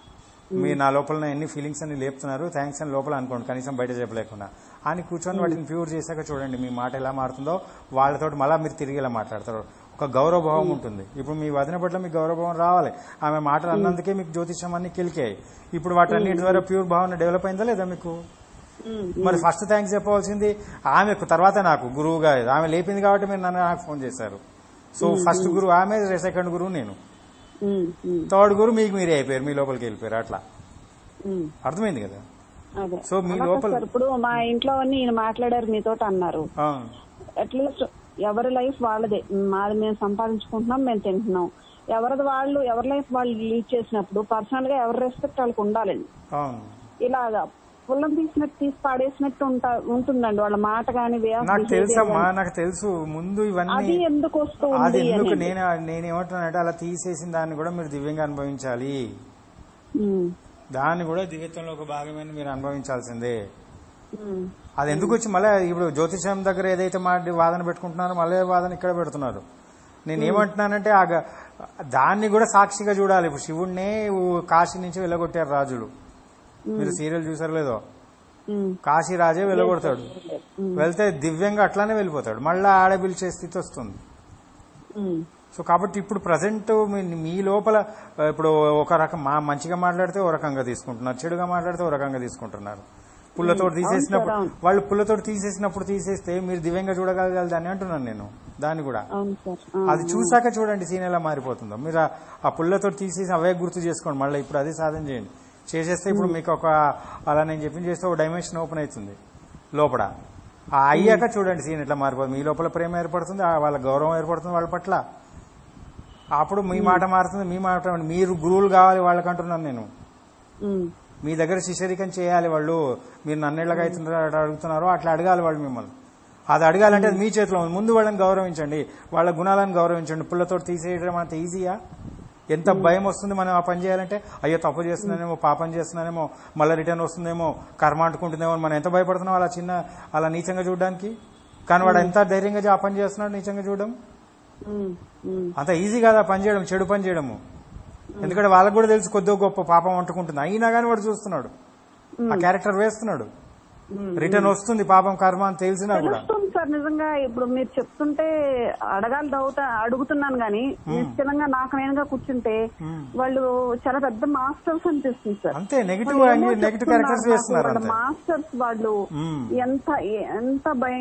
మీరు నా లోపల ఉన్న ఎన్ని ఫీలింగ్స్ అన్ని లేపుతున్నారు థ్యాంక్స్ అని లోపల అనుకోండి కనీసం బయట చెప్పలేకుండా అని కూర్చొని వాటిని ప్యూర్ చేశాక చూడండి మీ మాట ఎలా మారుతుందో వాళ్ళతో మళ్ళీ మీరు తిరిగి ఎలా మాట్లాడతారు ఒక గౌరవభావం ఉంటుంది ఇప్పుడు మీ వదిన పట్ల మీకు గౌరవభావం రావాలి ఆమె మాటలు అన్నందుకే మీకు జ్యోతిషం అన్ని కెలికాయి ఇప్పుడు వాటన్నిటి ద్వారా ప్యూర్ భావన డెవలప్ అయిందా లేదా మీకు ఉమ్, మరి ఫస్ట్ థ్యాంక్స్ చెప్పవలసింది ఆమెకు తర్వాత నాకు గురువుగా ఆమె లేపింది కాబట్టి మీరు నన్ను నాకు ఫోన్ చేశారు సో ఫస్ట్ గురువు ఆమె సెకండ్ గురువు నేను ఉమ్, ఉమ్, థర్డ్ గురువు మీకు మీరే అయిపోయారు మీ లోపలికి వెళ్ళిపోయారు అట్లా ఉమ్. అర్థమైంది కదా అదే సో మీ అలాగే లోపల- సార్ ఇప్పుడు మా ఇంట్లో అన్ని ఈయన మాట్లాడారు మీతో అన్నారు ఆ, అట్లీస్ట్ ఎవరి లైఫ్ వాళ్ళదే మాది మేము సంపాదించుకుంటున్నాం మేము తింటున్నాం ఎవరిది వాళ్ళు ఎవరి లైఫ్ వాళ్ళు లీడ్ చేసినప్పుడు పర్సనల్ గా ఎవరి రెస్పెక్ట్ వాళ్ళకి ఉండాలండి అవును ఇలాగా పుల్లం తీసినట్టు తీసి పాడేసినట్టు ఉంటా ఉంటుందండి వాళ్ళ మాట కానీ వే ఆఫ్ నాకు బిహేవియర్ తెలుసమ్మా నాకు తెలుసు ముందు అది ఇవన్నీ ఎందుకు వస్తూ అది ఉంది ఎందుకు అనేది. నేను నేనేమంటున్నానంటే అలా తీసేసిన దాన్ని కూడా మీరు దివ్యంగా అనుభవించాలి ఉమ్, దాన్ని కూడా దివ్యత్వంలో ఒక భాగమైన మీరు అనుభవించాల్సిందే ఉమ్, అది ఎందుకు వచ్చి మళ్ళీ ఇప్పుడు జ్యోతిషం దగ్గర ఏదైతే మా వాదన పెట్టుకుంటున్నారో మళ్ళీ వాదన ఇక్కడ పెడుతున్నారు నేను ఏమంటున్నానంటే ఆ గ- దాన్ని కూడా సాక్షిగా చూడాలి ఇప్పుడు శివుడినే ఊ- కాశీ నుంచి వెళ్ళగొట్టారు రాజులు మీరు సీరియల్ చూసారు లేదో ఉమ్, కాశీ రాజే వెళ్ళగొడతాడు వెళ్తే దివ్యంగా అట్లానే వెళ్ళిపోతాడు మళ్ళీ ఆడ పిలిచే స్థితి వస్తుంది ఉమ్, సో కాబట్టి ఇప్పుడు ప్రజెంట్ మీ లోపల ఆ, ఇప్పుడు ఒక రకం మా మంచిగా మాట్లాడితే ఓ రకంగా తీసుకుంటున్నారు చెడుగా మాట్లాడితే ఓ రకంగా తీసుకుంటున్నారు పుల్లతో తీసేసినప్పుడు అవును. వాళ్ళు పుల్లతో తీసేసినప్పుడు తీసేస్తే మీరు దివ్యంగా చూడగలగాలి దాన్ని అంటున్నాను నేను దాన్ని కూడా అవును సార్ ఆ, అది చూసాక చూడండి సీన్ ఎలా మారిపోతుందో మీరు ఆ- ఆ పుల్లతో తీసేసి అవే గుర్తు చేసుకోండి మళ్ళీ ఇప్పుడు అదే సాధన చేయండి చేసేస్తే ఇప్పుడు మీకు ఒక అలా నేను చెప్పింది చేస్తే ఒక డైమెన్షన్ ఓపెన్ అవుతుంది లోపల ఆ అయ్యాక చూడండి సీన్ ఎట్లా మారిపోతుంది మీ లోపల ప్రేమ ఏర్పడుతుంది ఆ వాళ్ళ గౌరవం ఏర్పడుతుంది వాళ్ళ పట్ల అప్పుడు మీ మాట మారుతుంది మీ మాట మీరు గురువులు కావాలి వాళ్ళకంటున్నాను నేను ఉమ్, మీ దగ్గర శిష్యరికం చేయాలి వాళ్ళు మీరు నన్ను ఎలాగ అవుతున్నారు అడుగుతున్నారో అట్లా అడగాలి వాళ్ళు మిమ్మల్ని అది అడగాలంటే అది మీ చేతిలో ఉంది ముందు వాళ్ళని గౌరవించండి వాళ్ళ గుణాలను గౌరవించండి పుల్లతో తీసేయడం అంత ఈజీయా ఎంత భయం వస్తుంది మనం ఆ పని చేయాలంటే అయ్యో తప్పు చేస్తున్నానేమో పాపం చేస్తున్నానేమో మళ్ళీ రిటర్న్ వస్తుందేమో కర్మ అంటుకుంటుందేమో అని మనం ఎంత భయపడుతున్నాం అలా చిన్న అలా నీచంగా చూడడానికి కానీ వాడు ఎంత ధైర్యంగా ఆ పని చేస్తున్నాడు నీచంగా చూడడం ఉమ్, ఉమ్, అంత ఈజీ కాదు ఆ పని చేయడం చెడు పని చేయడము ఎందుకంటే వాళ్ళకు కూడా తెలుసు కొద్దిగా గొప్ప పాపం అంటుకుంటుంది అయినా కానీ వాడు చూస్తున్నాడు ఆ క్యారెక్టర్ వేస్తున్నాడు ఉమ్. రిటర్న్ వస్తుంది పాపం కర్మ అని తెలిసినా కూడా తెలుస్తుంది సార్ నిజంగా ఇప్పుడు మీరు చెప్తుంటే అడగాలి డౌట్ అడుగుతున్నాను గానీ నిశ్చలంగా నాకు నేనుగా కూర్చుంటే వాళ్ళు చాలా పెద్ద మాస్టర్స్ అనిపిస్తుంది సార్ అంతే నెగిటివ్ నెగిటివ్ క్యారెక్టర్స్ వేస్తున్నారు అంతే మాస్టర్స్ వాళ్ళు మ్మ్. ఎంత ఎంత భయ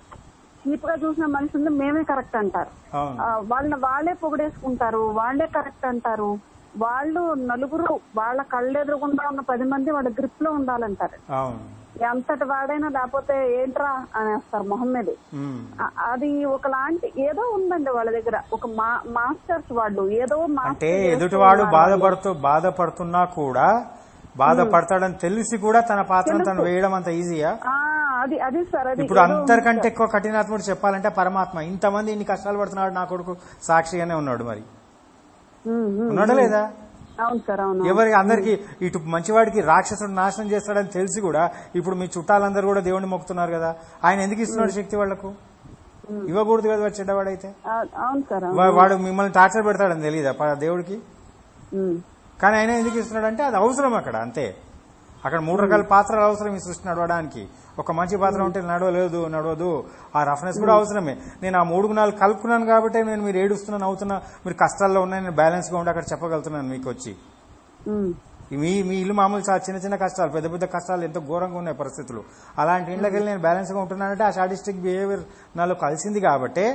చీప్ గా చూసిన మనిషి ఉంది మేమే కరెక్ట్ అంటారు అవును ఆ, వాళ్ళని వాళ్ళే పొగిడేసుకుంటారు వాళ్ళే కరెక్ట్ అంటారు వాళ్ళు నలుగురు వాళ్ళ కళ్ళెదురుగుండా ఉన్న పది మంది వాళ్ళ గ్రిప్ లో ఉండాలంటారు అవును ఎంతటి వాడైనా లేకపోతే ఏంట్రా అనేస్తారు మొహం మీద ఉమ్. ఆ- అది ఒకలాంటి ఏదో ఉందండి వాళ్ళ దగ్గర ఒక మా- మాస్టర్స్ వాళ్ళు ఏదో మాస్టర్ అంటే చేస్తూ ఎదుటివాడు ఉన్నారు. బాధపడుతూ బాధపడుతున్నా కూడా బాధపడతాడని తెలిసి కూడా తన పాత్రను తను వేయడం అంత ఈజీయా ఆ, అది అది సార్ అది ఇప్పుడు ఏదో ఉంది అందరికంటే ఎక్కువ కఠినాత్ముడు చెప్పాలంటే పరమాత్మ ఇంతమంది ఇన్ని కష్టాలు పడుతున్నాడు నా కొడుకు సాక్షిగానే ఉన్నాడు మరి ఉమ్, ఉమ్. ఉన్నాడా లేదా అవును సార్ అవును ఎవరికి అందరికి ఇటు మంచివాడికి రాక్షసుడు నాశనం చేస్తాడని తెలిసి కూడా ఇప్పుడు మీ చుట్టాలందరూ కూడా దేవుణ్ణి మొక్కుతున్నారు కదా ఆయన ఎందుకు ఇస్తున్నాడు శక్తి వాళ్లకు ఇవ్వకూడదు కదా వాడు చెడ్డవాడైతే ఆ, అవును సార్ అవును వా- వాడు మిమ్మల్ని టార్చర్ పెడతాడని తెలియదా ప- దేవుడికి ఉమ్, కానీ ఆయన ఎందుకు ఇస్తున్నాడంటే అది అవసరం అక్కడ అంతే అక్కడ మూడు రకాల పాత్రలు అవసరం ఈ సృష్టి నడవడానికి ఒక మంచి పాత్ర ఉంటే నడవలేదు నడవదు ఆ రఫ్నెస్ కూడా అవసరమే నేను ఆ మూడు గుణాలు కలుపుకున్నాను కాబట్టి నేను మీరు ఏడుస్తున్నాను అవుతున్నా మీరు కష్టాల్లో ఉన్నాయి నేను బ్యాలెన్స్ గా ఉండి అక్కడ చెప్పగలుగుతున్నాను మీకు వచ్చి ఉమ్, మీ మీ ఇల్లు మామూలు చాలా చిన్న చిన్న కష్టాలు పెద్ద పెద్ద కష్టాలు ఎంతో ఘోరంగా ఉన్నాయి పరిస్థితులు అలాంటి ఇంట్లోకి వెళ్ళి నేను బ్యాలెన్స్ గా ఉంటున్నానంటే ఆ షాడిస్టిక్ బిహేవియర్ నాలో కలిసింది కాబట్టి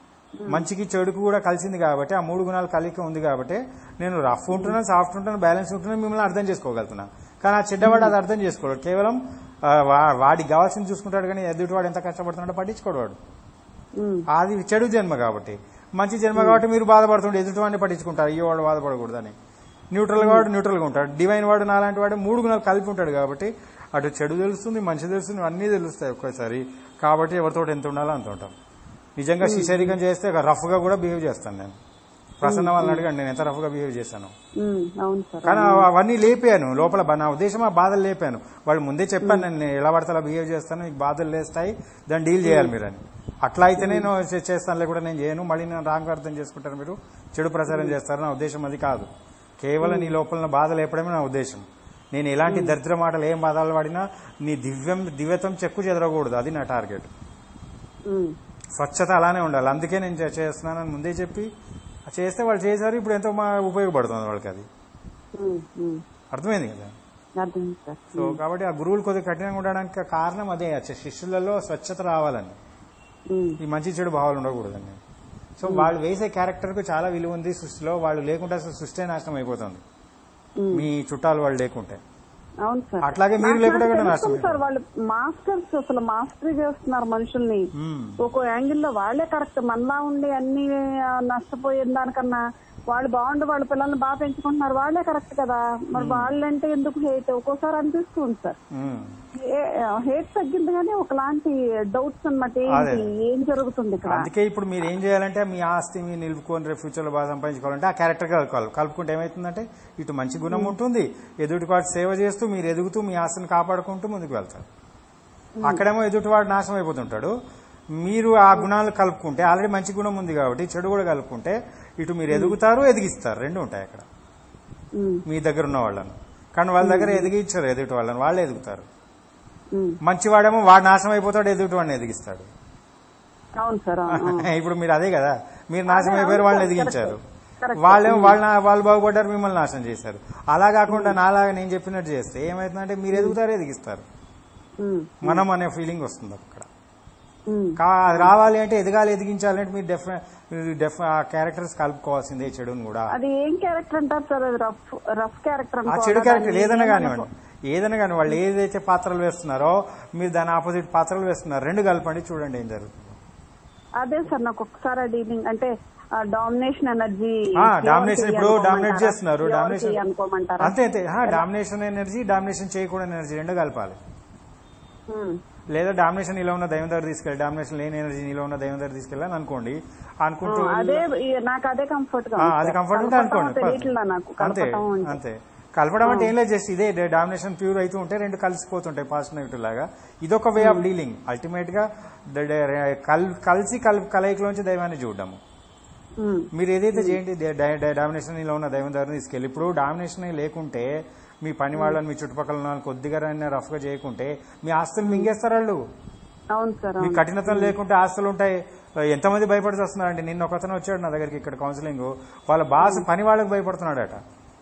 మంచికి చెడుకు కూడా కలిసింది కాబట్టి ఆ మూడు గుణాలు కలిగి ఉంది కాబట్టి నేను రఫ్ ఉంటున్నాను సాఫ్ట్ ఉంటున్నాను బ్యాలెన్స్ ఉంటున్నాను మిమ్మల్ని అర్థం చేసుకోగలుగుతున్నాను కానీ ఆ చెడ్డవాడు అది అర్థం చేసుకోడు కేవలం ఆ, వా- వాడికి కావాల్సింది చూసుకుంటాడు కానీ ఎదుటి వాడు ఎంత కష్టపడుతున్నాడో పట్టించుకోడు వాడు ఉమ్, అది చెడు జన్మ కాబట్టి మంచి జన్మ కాబట్టి మీరు బాధపడుతుంటే ఎదుటి వాడిని పట్టించుకుంటారు అయ్యో వాడు బాధపడకూడదని న్యూట్రల్ వాడు న్యూట్రల్ గా ఉంటాడు డివైన్ వాడు నాలాంటి వాడు మూడు గుణాలు కలిపి ఉంటాడు కాబట్టి అటు చెడు తెలుస్తుంది మంచి తెలుస్తుంది అన్నీ తెలుస్తాయి ఒకేసారి కాబట్టి ఎవరితో ఎంత ఉండాలో అంత ఉంటాం నిజంగా శిశరీకం చేస్తే రఫ్ గా కూడా బిహేవ్ చేస్తాను నేను ప్రసన్న వాళ్ళని అడగండి నేను ఎంత రఫ్ గా బిహేవ్ చేశాను ఉమ్, అవును సార్ కానీ అవన్నీ లేపాను లోపల బ- నా ఉద్దేశం ఆ బాధలు లేపాను వాళ్ళు ముందే చెప్పాను నేను ఎలా పడితే అలా బిహేవ్ చేస్తాను మీకు బాధలు లేస్తాయి దాన్ని డీల్ చేయాలి మీరు అని అట్లా అయితే నేను చే- చేస్తాను లేకుండా నేను చేయను మళ్ళీ నేను రాంగ్ అర్థం చేసుకుంటాను మీరు చెడు ప్రచారం చేస్తారు నా ఉద్దేశం అది కాదు కేవలం నీ లోపల ఉన్న బాధలు లేపడమే నా ఉద్దేశం నేను ఎలాంటి దరిద్ర మాటలు ఏం బాధలు పడినా నీ దివ్యం దివ్యతం చెక్కు చెదరకూడదు అది నా టార్గెట్ ఉమ్, స్వచ్ఛత అలానే ఉండాలి అందుకే నేను చే- చేస్తున్నానని ముందే చెప్పి చేస్తే వాళ్ళు చేశారు ఇప్పుడు ఎంతో మా ఉపయోగపడుతుంది వాళ్ళకి అది ఉమ్, ఉమ్, అర్థమైంది కదా అర్థమైంది సార్ సో కాబట్టి ఆ గురువులు కొద్దిగా కఠినంగా ఉండడానికి కారణం అదే ఆ శిష్యులలో స్వచ్ఛత రావాలని ఉమ్, ఈ మంచి చెడు భావాలు ఉండకూడదండి సో వాళ్ళు వేసే క్యారెక్టర్ కు చాలా విలువ ఉంది సృష్టిలో వాళ్ళు లేకుంటే అసలు సృష్టి నాశనం అయిపోతుంది ఉమ్. మీ చుట్టాలు వాళ్ళు లేకుంటే అవును సార్ అట్లాగే మీరు నాకు లేకుండా కూడా తెలుస్తుంది నాశనం సార్ వాళ్ళు మాస్టర్స్ అసలు మాస్టరీ చేస్తున్నారు మనుషుల్ని మ్మ్. ఒక్కో యాంగిల్ లో వాళ్ళే కరెక్ట్ మనలా ఉండి అన్ని ఆ, నష్టపోయిన దానికన్నా వాళ్ళు బాగుండి వాళ్ళ పిల్లల్ని బాగా పెంచుకుంటున్నారు వాళ్ళే కరెక్ట్ కదా మరి వాళ్ళంటే ఎందుకు హేట్ ఒక్కోసారి అనిపిస్తుంది సార్ ఉమ్. హేట్ తగ్గింది కానీ ఒకలాంటి డౌట్స్ అన్నమాట ఏంటి ఏం జరుగుతుంది ఇక్కడ అందుకే ఇప్పుడు మీరు ఏం చేయాలంటే మీ ఆస్తి మీరు నిలుపుకొని రేపు ఫ్యూచర్ లో బాగా సంపాదించుకోవాలంటే ఆ క్యారెక్టర్ కలుపుకోవాలి కలుపుకుంటే ఏమవుతుందంటే ఇటు మంచి గుణం ఉంటుంది ఎదుటి వాటి సేవ చేస్తూ మీరు ఎదుగుతూ మీ ఆస్తిని కాపాడుకుంటూ ముందుకు వెళ్తారు అక్కడేమో ఎదుటివాడు నాశనం అయిపోతుంటాడు మీరు ఆ గుణాలు కలుపుకుంటే ఆల్రెడీ మంచి గుణం ఉంది కాబట్టి చెడు కూడా కలుపుకుంటే ఇటు మీరు ఎదుగుతారు ఎదిగిస్తారు రెండు ఉంటాయి అక్కడ ఉమ్, మీ దగ్గర ఉన్న వాళ్ళను కానీ వాళ్ళ దగ్గర ఎదిగించారు ఎదుటి వాళ్ళని వాళ్ళే ఎదుగుతారు ఉమ్. మంచివాడేమో వాడు నాశనం అయిపోతాడు ఎదుటి వాడిని ఎదిగిస్తాడు అవును సార్ అవును, అవును. ఇప్పుడు మీరు అదే కదా మీరు నాశనం అయిపోయారు వాళ్ళని ఎదిగించారు Correct. వాళ్ళేమో వాళ్ళ వాళ్ళు బాగుపడ్డారు మిమ్మల్ని నాశనం చేశారు అలా కాకుండా నాలాగా నేను చెప్పినట్టు చేస్తే ఏమవుతుందంటే మీరు ఎదుగుతారు ఎదిగిస్తారు ఉమ్, మనం అనే ఫీలింగ్ వస్తుంది అక్కడ ఉమ్. కా- అది రావాలి అంటే ఎదగాలి ఎదిగించాలంటే మీరు డెఫినెట్ డెఫ్ ఆ క్యారెక్టర్స్ కలుపుకోవాల్సిందే చెడుని కూడా అది ఏం క్యారెక్టర్ అంటారు సార్ అది రఫ్ రఫ్ క్యారెక్టర్ ఆ చెడు క్యారెక్టర్ ఏదైనా కానివ్వండి ఏదైనా కానీ వాళ్ళు ఏదైతే పాత్రలు వేస్తున్నారో మీరు దాని ఆపోజిట్ పాత్రలు వేస్తున్నారు రెండు కలపండి చూడండి ఏం జరుగుతుంది అదే సార్ నాకు ఒకసారి డీలింగ్ అంటే డామినేషన్ ఎనర్జీ ఆ, డామినేషన్ ఇప్పుడు డామినేట్ చేస్తున్నారు డామినేషన్ అనుకోమంటారా అంతే అంతే ఆ, డామినేషన్ ఎనర్జీ డామినేషన్ చేయకూడని ఎనర్జీ రెండు కలపాలి ఉమ్, లేదా డామినేషన్ నీలో ఉన్న దైవం దగ్గర తీసుకెళ్ళి డామినేషన్ లేని ఎనర్జీ నీలో ఉన్న దైవం దగ్గర తీసుకెళ్ళాలి అనుకోండి అనుకుంటూ ఆ, అదే ఈ- నాకు అదే కంఫర్ట్ గా ఆ, ఉంది అది సార్. కంఫర్ట్ ఉంటే కలపటం అనుకోండి తెలియట్లా నాకు అంతే కలపటం అంటే. అంతే కలపడం అంటే ఏం లేదు జస్ట్ ఇదే డామినేషన్ ప్యూర్ అవుతూ ఉంటే రెండు కలిసిపోతుంటాయి పాజిటివ్ నెగిటివ్ లాగా ఇదొక వే ఆఫ్ డీలింగ్ అల్టిమేట్ గా ద- ద- కల్- కలిసి కల్- కలయికలోంచి దైవాన్ని చూడడము ఉమ్, మీరు ఏదైతే చేయండి డే- డే- డే- డామినేషన్ లో ఉన్న దైవం దగ్గర తీసుకెళ్ళి ఇప్పుడు డామినేషన్ లేకుంటే మీ పని వాళ్ళని మీ చుట్టుపక్కల ఉన్న వాళ్ళని కొద్దిగా రఫ్ గా చేయకుంటే మీ ఆస్తులు మింగేస్తారు వాళ్ళు అవును సార్ మీ అవును కఠినతం లేకుంటే ఆస్తులు ఉంటాయి ఎంతమంది భయపడి వస్తున్నారంటే నిన్న ఒకతను వచ్చాడు నా దగ్గరికి ఇక్కడ కౌన్సిలింగ్ వాళ్ళ బాస్ పని వాళ్ళకి భయపడుతున్నాడట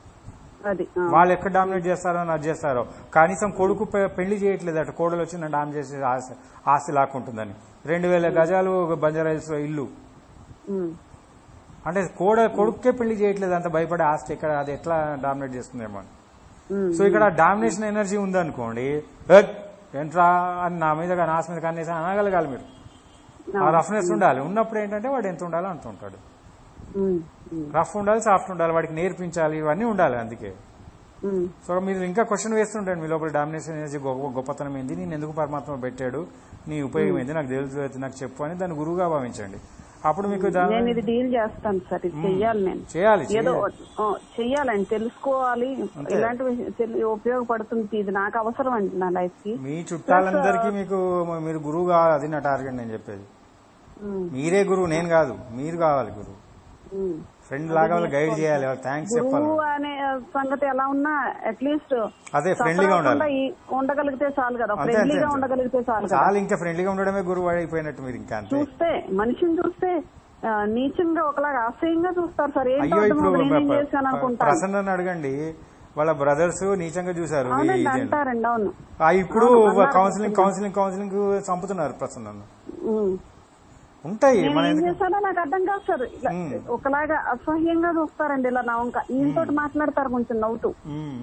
అది ఆ, వాళ్ళు ఎక్కడ డామినేట్ చేస్తారో అది చేస్తారో కనీసం కొడుకు పె- పెళ్లి చేయట్లేదట కోడలు వచ్చి నన్ను డామ్ చేసి ఆస్తి ఆస్తి లాక్కుంటుందని రెండు వేల గజాలు బంజారాయిల్స్ ఇల్లు ఉమ్, అంటే కోడ కొడుకే పెళ్లి చేయట్లేదు అంత భయపడే ఆస్తి ఎక్కడ అది ఎట్లా డామినేట్ చేస్తుందేమో అని. ఉమ్, సో ఇక్కడ డామినేషన్ ఎనర్జీ ఉందనుకోండి "ఏయ్, ఏంట్రా అని నా మీద కానీ ఆస్తి మీద కనీసం అనగలగాలి మీరు ఆ రఫ్నెస్ ఉండాలి ఉన్నప్పుడు ఏంటంటే వాడు ఎంత ఉండాలో అంత ఉంటాడు ఉమ్, ఉమ్, రఫ్ ఉండాలి సాఫ్ట్ ఉండాలి వాడికి నేర్పించాలి ఇవన్నీ ఉండాలి అందుకే ఉమ్, సో మీరు ఇంకా క్వశ్చన్ వేస్తుంటాడు మీ లోపల డామినేషన్ ఎనర్జీ గొప్ప గొప్పతనం ఏంది నేను ఎందుకు పరమాత్మ పెట్టాడు నీ ఉపయోగం ఏంది నాకు తెలుసు నాకు చెప్పు అని దాన్ని గురువుగా భావించండి అప్పుడు మీకు దాని నేను ఇది డీల్ చేస్తాను సార్ ఇది చెయ్యాలి నేను చేయాలి ఏదో చేయాలి. ఆ, చెయ్యాలని తెలుసుకోవాలి ఇలాంటివి తెలి- ఉపయోగపడుతుంది ఇది నాకు అవసరం అండి నా లైఫ్ కి మీ చుట్టాలందరికీ మీకు మీరు గురువు కావాలి అది నా టార్గెట్ నేను చెప్పేది ఉమ్, మీరే గురువు నేను కాదు మీరు కావాలి గురువు ఉమ్. ఫ్రెండ్ లాగా వాళ్ళు గైడ్ చేయాలి వాళ్ళు థ్యాంక్స్ చెప్పాలి గురువు అనే సంగతి ఎలా ఉన్నా అట్లీస్ట్ అదే ఫ్రెండ్లీగా ఉండాలి ఉండగలిగితే చాలు కదా అంతే, ఫ్రెండ్లీగా అంతే. ఉండగలిగితే చాలు కదా చాలా ఇంకా ఫ్రెండ్లీగా ఉండడమే గురువు అయిపోయినట్టు మీరు ఇంకా అంతే చూస్తే మనిషిని చూస్తే ఆ, నీచంగా ఒకలాగా ఆశ్చర్యంగా చూస్తారు సార్ ఏంటో అయ్యో ఇప్పుడు అర్థమవ్వదు, నేనేం ప- చేశాను ప- అనుకుంటాను ప్రసన్నని అడగండి వాళ్ళ బ్రదర్స్ నీచంగా చూశారు ఈ అవునండి జన్- అంటారండి అవును ఆ, ఇప్పుడు అవును, అన్నారు కౌన్సిలింగ్ కౌన్సిలింగ్ కౌన్సిలింగ్ చంపుతున్నారు ప్రసన్నను ఉమ్. ఉంటాయి నేను మన ఏం ఎందుకు చేశానో నాకు అర్థం కాదు సార్ ఇలా ఒకలాగా అసహ్యంగా చూస్తారండి ఇలా నా వంక ఈయనతోటి మాట్లాడతారు కొంచెం నవ్వుతూ ఉమ్, ఉమ్.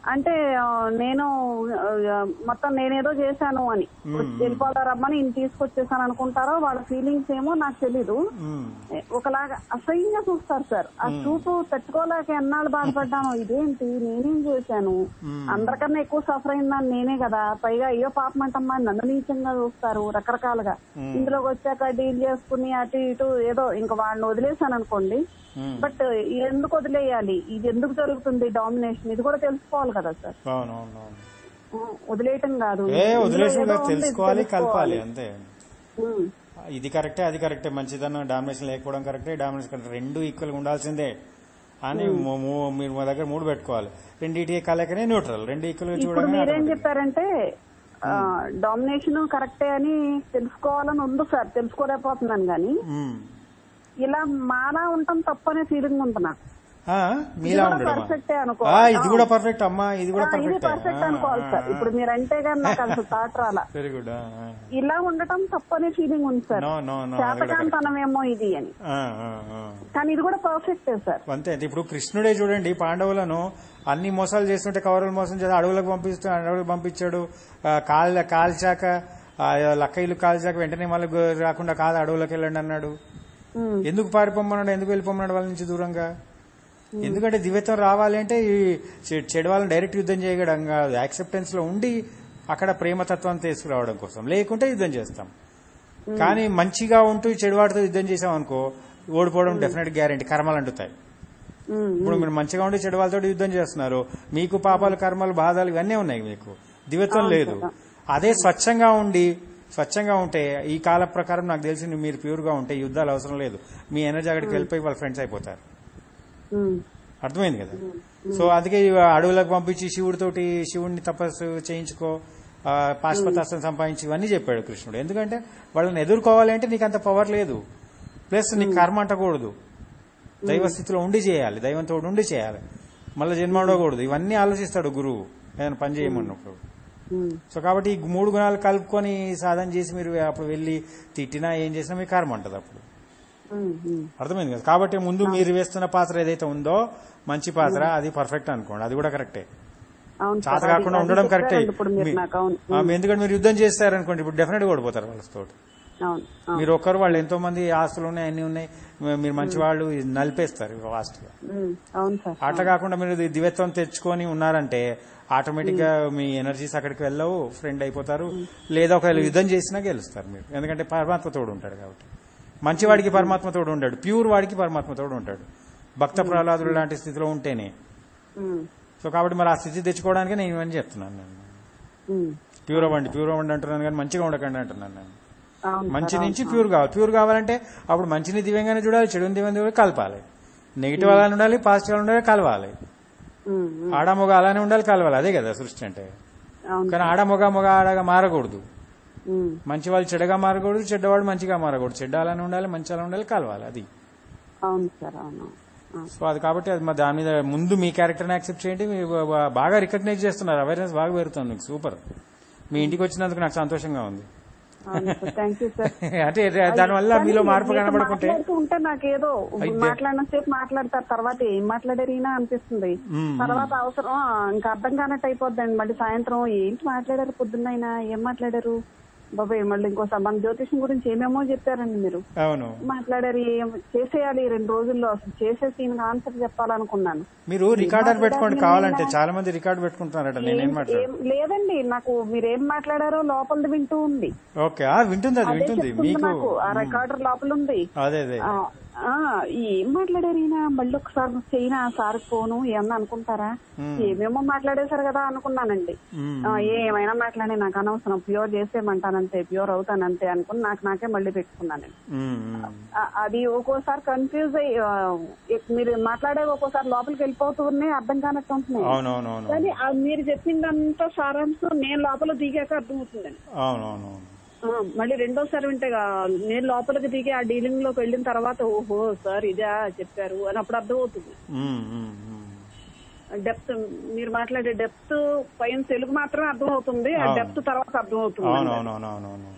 అంటే ఆ, నేను ఆ, మొత్తం నేనేదో చేశాను అని వెళ్ళిపోతా రమ్మని ఈయన తీసుకొచ్చేసాను అనుకుంటారో వాళ్ళ ఫీలింగ్స్ ఏమో నాకు తెలీదు ఉమ్, ఒకలాగా అసహ్యంగా చూస్తారు సార్ ఆ చూపు తట్టుకోలేక ఎన్నాళ్ళు బాధపడ్డాను ఇదేంటి నేనేం చేశాను అందరికన్నా ఎక్కువ సఫర్ అయిందని నేనే కదా పైగా అయ్యో పాపం అంటమ్మా నన్ను నీచంగా చూస్తారు రకరకాలుగా ఇందులోకి వచ్చాక డీల్ చేసుకుని అటు ఇటు ఏదో ఇంకా వాళ్ళని వదిలేశాను అనుకోండి ఉమ్. బట్ ఎందుకు వదిలేయాలి ఇది ఎందుకు జరుగుతుంది డామినేషన్ ఇది కూడా తెలుసుకోవాలి కదా సార్ అవును అవును అవును ఉం, వదిలేయటం కాదు ఏ ఇందులో వదిలేసి ఏదో ఉంది, ఇది తెలుసుకోవాలి కలపాలి తెలుసుకోవాలి. అంతే ఉం, ఇది కరెక్టే అది కరెక్టే మంచిదన్న డామినేషన్ లేకపోవడం కరెక్టే డామినేషన్ కరెక్ట్ రెండు ఈక్వల్ ఉండాల్సిందే అని మూ- మూ- మీరు మా దగ్గర మూడు పెట్టుకోవాలి రెండింటి కలకనే న్యూట్రల్ రెండు ఈక్వల్ ఇప్పుడు చూడగానే మీరేం automatic. చెప్పారంటే డామినేషన్ కరెక్టే అని తెలుసుకోవాలని ఉంది సార్ తెలుసుకోలేకపోతున్నాను కానీ ఉమ్. ఇలా మాలా ఉండటం తప్పనే ఫీలింగ్ ఉంది నాకు ఆ, మీలా కూడా ఉండడమా perfect ఏ అనుకో. ఆ, ఇది కూడా పర్ఫెక్ట్ అమ్మా ఇది కూడా ఆ, ఇది పర్ఫెక్ట్ పర్ఫెక్ట్ అనుకోవాలి సార్ ఇప్పుడు మీరు అంటే కానీ నాకు అసలు థాట్ రాలా వెరీ గుడ్ ఇలా ఉండటం తప్పనే ఫీలింగ్ ఉంది సార్ నో నో నో అది కూడా correct. చేతకాంతనమేమో ఇది అని ఆ, ఆ, ఆ. కానీ ఇది కూడా పర్ఫెక్టే సార్ అంతే అంతే. ఇప్పుడు కృష్ణుడే చూడండి పాండవులను అన్ని మోసాలు చేస్తుంటే కౌరవులు మోసం చేసి అడవులకు పంపిస్తూ అడవులకు పంపించాడు ఆ, కాల్ కాల్చాక ఆ, లక్కయిలు కాల్చాక వెంటనే మళ్ళీ గో- రాకుండా కాదు అడవులకు వెళ్ళండి అన్నాడు ఉం, ఎందుకు పారిపోమన్నాడు ఎందుకు వెళ్ళిపోమన్నాడు వాళ్ళ నుంచి దూరంగా ఎందుకంటే దివ్యత్వం రావాలి అంటే ఈ చె- చెడు వాళ్ళని డైరెక్ట్ యుద్ధం చేయడం కాదు యాక్సెప్టెన్స్ లో ఉండి అక్కడ ప్రేమతత్వాన్ని తీసుకురావడం కోసం లేకుంటే యుద్ధం చేస్తాం కానీ మంచిగా ఉంటూ చెడువాటితో యుద్ధం చేసాం అనుకో ఓడిపోవడం డెఫినెట్ గ్యారంటీ కర్మలు అంటుతాయి ఉం, ఇప్పుడు మీరు మంచిగా ఉండి చెడు వాళ్ళతో యుద్ధం చేస్తున్నారు మీకు పాపాలు కర్మలు బాధలు ఇవన్నీ ఉన్నాయి మీకు దివ్యత్వం లేదు అదే స్వచ్ఛంగా ఉండి స్వచ్ఛంగా ఉంటే ఈ కాల ప్రకారం నాకు తెలిసి మీరు ప్యూర్ గా ఉంటే యుద్ధాలు అవసరం లేదు మీ ఎనర్జీ అక్కడికి వెళ్ళిపోయి వాళ్ళ ఫ్రెండ్స్ అయిపోతారు ఉం, అర్థమైంది కదా సో అందుకే ఈ అడవులకు పంపించి శివుడితోటి శివుడిని తపస్సు చేయించుకో ఆ, పాశుపతాస్త్రం సంపాదించి ఇవన్నీ చెప్పాడు కృష్ణుడు ఎందుకంటే వాళ్ళని ఎదుర్కోవాలి అంటే నీకు అంత పవర్ లేదు ప్లస్ నీకు కర్మ అంటకూడదు దైవ స్థితిలో ఉండి చేయాలి దైవంతో ఉండి చేయాలి మళ్ళీ జన్మ ఉండకూడదు ఇవన్నీ ఆలోచిస్తాడు గురువు ఏదైనా పని చేయమన్నప్పుడు ఉం, సో కాబట్టి ఈ మూడు గుణాలు కలుపుకొని సాధన చేసి మీరు అప్పుడు వెళ్ళి తిట్టినా ఏం చేసినా మీకు కర్మ ఉంటుంది అప్పుడు ఉం, ఉం. అర్థమైంది కదా కాబట్టి ముందు మీరు వేస్తున్న పాత్ర ఏదైతే ఉందో మంచి పాత్ర అది పర్ఫెక్ట్ అనుకోండి అది కూడా కరెక్టే అవును చేత సార్, అది- కాకుండా అది ఉండడం కరెక్టే చెప్పారండి ఇప్పుడు మీరు మీ- నాకు అవును ఆ, ఎందుకంటే మీరు యుద్ధం చేస్తారనుకోండి ఇప్పుడు డెఫినెట్ గా ఓడిపోతారు వాళ్ళతో అవును అవును. మీరు ఒక్కరు వాళ్ళు ఎంతో మంది ఆస్తులు ఉన్నాయి అన్ని ఉన్నాయి మీరు మంచి వాళ్ళు నలిపేస్తారు ఫాస్ట్ గా ఉం, అవును సార్ అట్లా కాకుండా మీరు ది- దివ్యత్వం తెచ్చుకొని ఉన్నారంటే ఆటోమేటిక్ గా మీ ఎనర్జీస్ అక్కడికి వెళ్ళవు ఫ్రెండ్ అయిపోతారు లేదా ఒకవేళ యుద్ధం చేసినా గెలుస్తారు మీరు ఎందుకంటే పరమాత్మ తోడు ఉంటాడు కాబట్టి మంచివాడికి పరమాత్మ తోడు ఉంటాడు ప్యూర్ వాడికి పరమాత్మ తోడు ఉంటాడు భక్త ప్రహ్లాదుడు లాంటి స్థితిలో ఉంటేనే ఉం, సో కాబట్టి మరి ఆ స్థితి తెచ్చుకోవడానికి నేను ఇవన్నీ చెప్తున్నాను నేను ఉం. ప్యూర్ అవ్వండి ప్యూర్ అవ్వండి అంటున్నాను కానీ మంచిగా ఉండకండి అంటున్నాను నేను అవును మంచి సార్, నుంచి అవును. ప్యూర్ కావాలి ప్యూర్ కావాలంటే అప్పుడు మంచిని దివ్యంగానే చూడాలి చెడుని దివ్యంగా చూడాలి కలపాలి నెగిటివ్ అలానే ఉండాలి పాజిటివ్ అలా ఉండాలి కలవాలి ఉం, ఉం. ఆడ మొగ అలానే ఉండాలి కలవాలి అదే కదా సృష్టి అంటే అవును కానీ ఆడ మొగ మొగ ఆడగా మారకూడదు ఉం, మంచి వాళ్ళు చెడ్డగా మారకూడదు చెడ్డవాడు మంచిగా మారకూడదు చెడ్డ అలానే ఉండాలి మంచి అలా ఉండాలి కలవాలి అది అవును సార్ అవును అవును. సో అది కాబట్టి అది మా దాని మీద ముందు మీ క్యారెక్టర్ని యాక్సెప్ట్ చేయండి మీరు బా- బా- బాగా రికగ్నైజ్ చేస్తున్నారు అవేర్నెస్ బాగా పెరుగుతుంది మీకు సూపర్ మీ ఇంటికి వచ్చినందుకు నాకు సంతోషంగా ఉంది అవును సార్ థ్యాంక్ యూ సార్ అంటే దానివల్ల కానీ మీలో మార్పు మీతో కనబడుకుంటే మాట్లాడుతూ ఉంటే నాకేదో అయితే- మాట్లాడిన సేపు మాట్లాడతారు తర్వాత ఏం మాట్లాడారీనా అనిపిస్తుంది మ్మ్. తర్వాత అవసరం ఆ, ఇంకా అర్థం కానట్టు అయిపోద్దండి మళ్ళీ సాయంత్రం ఏంటి మాట్లాడారు పొద్దున్నైనా ఏం మాట్లాడారు బాబాయ్ మళ్ళీ ఇంకోసారి మన జ్యోతిషం గురించి ఏమేమో చెప్పారండి మీరు అవును మాట్లాడారు ఏం చేసేయాలి ఈ రెండు రోజుల్లో అసలు చేసేసి ఈయనకి ఆన్సర్ చెప్పాలనుకున్నాను మీరు రికార్డర్ పెట్టుకోండి మాట్లాడారు కావాలంటే నిన్న? చాలా మంది రికార్డ్ పెట్టుకుంటున్నారట నేనేం ఏం- మాట్లాడు ఏం- లేదండి నాకు మీరేం మాట్లాడారో లోపలిది వింటూ ఉంది ఓకే ఆ, వింటుంది అది అదే వింటుంది చెప్తుంది మీకు నాకు ఆ రికార్డర్ లోపల ఉంది అదే అదే ఆ, ఆ, ఏం మాట్లాడారు ఈయన మళ్ళీ ఒకసారి చేయనా సార్ ఫోను ఏమన్నా అనుకుంటారా ఏమేమో మాట్లాడేశారు కదా అనుకున్నానండి మ్మ్. ఆ, ఏమైనా మాట్లాడే నాకు అనవసరం ప్యూర్ చేసేయమంటానంతే ప్యూర్ అవుతానంతే అనుకుని నాకు నాకే మళ్ళీ పెట్టుకున్నానండి మ్మ్, మ్మ్. ఆ, అది ఒక్కోసారి కన్ఫ్యూజ్ అయ్యి ఆ, ఎక్- మీరు మాట్లాడే ఒక్కోసారి లోపలికి వెళ్ళిపోతూ ఉన్నాయి అర్థం కానట్టు ఉంటున్నాయి అవునవునవును కానీ ఆ మీరు చెప్పిందంతా సారాంశం నేను లోపల దిగాక అర్థమవుతుందండి అవునవునవును ఆ, మళ్ళీ రెండోసారి వింటే గా- నేను లోపలికి దిగి ఆ డీలింగ్ లోకి వెళ్ళిన తర్వాత ఓహో సార్ ఇదా చెప్పారు అని అప్పుడు అర్థమవుతుంది మ్మ్, మ్మ్, మ్మ్. డెప్త్ మీరు మాట్లాడే డెప్త్ పైన తెలుగు మాత్రమే అర్థమవుతుంది ఆ అవును. డెప్త్ తర్వాత అర్థమవుతుంది అవునవునవునవును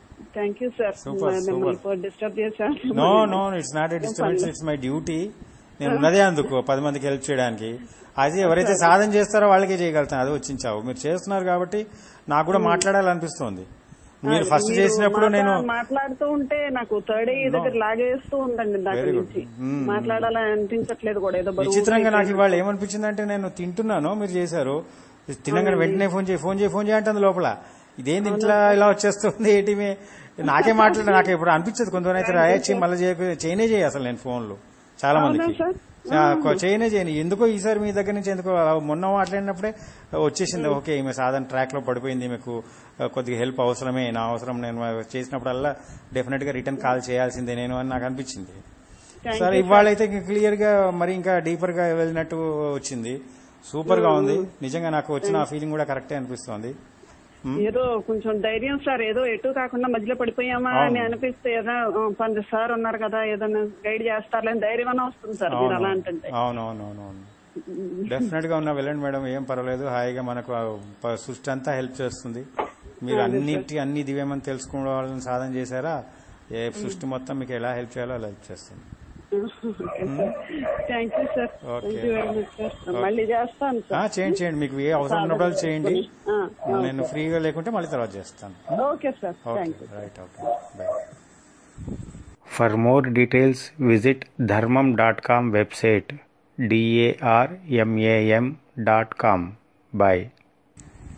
థ్యాంక్ యూ సార్ Super, మిమ్మల్ని super. డిస్టర్బ్ చేశాను no no it's not a disturbance it's my duty నేను ఉన్నదే అందుకు పది మందికి హెల్ప్ చేయడానికి అది ఎవరైతే సాధన చేస్తారో వాళ్ళకే చేయగలుగుతాను అది వచ్చించావు మీరు చేస్తున్నారు కాబట్టి నాకు కూడా మాట్లాడాలనిపిస్తోంది మీరు ఫస్ట్ మీరు చేసినప్పుడు మాట్లా- నేను మాట్లాడుతూ ఉంటే నాకు థర్డ్ ఈ దగ్గర లాగేస్తూ ఉందండి దాని Very good. నుంచి Hmm. మాట్లాడాలని అనిపించట్లేదు కూడా ఏదో బరువు విచిత్రంగా నాకు ఇవాళ ఏమనిపించిందంటే నేను తింటున్నాను మీరు చేశారు తినగానే వెంటనే ఫోన్ చేయి ఫోన్ చేయి ఫోన్ చేయి అంటుంది లోపల ఇదేంది ఇంట్లో ఇలా వచ్చేస్తుంది ఏంటి మే- నాకే మాట్లాడ నాకు ఇప్పుడు అనిపించదు కొంతమంది అయితే రాయొచ్చి మళ్ళీ చేయకు చేయనే చేయి అసలు నేను ఫోన్లు చాలా మందికి సార్? ఆ, కొ- చేయనే చేయను ఎందుకో ఈసారి మీ దగ్గర నుంచి ఎందుకో అలా మొన్న మాట్లాడినప్పుడే వచ్చేసింది ఓకే ఈమె సాధారణ ట్రాక్ లో పడిపోయింది మీకు ఆ, కొద్దిగా హెల్ప్ అవసరమే నా అవసరం నేను చేసినప్పుడల్లా డెఫినెట్ గా రిటర్న్ కాల్ చేయాల్సిందే నేను అని నాకు అనిపించింది Thank సరే ఇవాళ అయితే క్లియర్ గా మరి ఇంకా డీపర్ గా వెళ్ళినట్టు వచ్చింది సూపర్ గా ఉంది నిజంగా నాకు వచ్చిన ఆ ఫీలింగ్ కూడా కరెక్టే అనిపిస్తోంది ఏదో కొంచెం ధైర్యం సార్ ఏదో ఎటు కాకుండా మధ్యలో పడిపోయామా అని అనిపిస్తే ఏదో ఆ, పంది సార్ ఉన్నారు కదా ఏదైనా గైడ్ చేస్తారులేని ధైర్యం అన్న వస్తుంది సార్ మీరు అలా అంటుంటే అవునవునవునవును డెఫినెట్ గా ఉన్నా వెళ్ళండి మేడం ఏం పర్వాలేదు హాయిగా మనకు ఆ ప- సృష్టి అంతా హెల్ప్ చేస్తుంది మీరు అన్నిటి అన్ని దివ్యమని తెలుసుకోవాలని సాధన చేశారా ఏ సృష్టి మొత్తం మీకు ఎలా హెల్ప్ చేయాలో అలా హెల్ప్ చేస్తుంది thank you sir Okay. Thank you very much sir మళ్ళీ చేస్తాను ఆ, సార్ చేయండి చేయండి మీకు ఏ అవసరం ఉన్నప్పుడు చేయండి ఆ, నేను ఫ్రీగా లేకుంటే మళ్ళీ తర్వాత చేస్తాను okay sir okay thank you right okay bye for more details visit Dharmam dot com website D A R M A M dot com by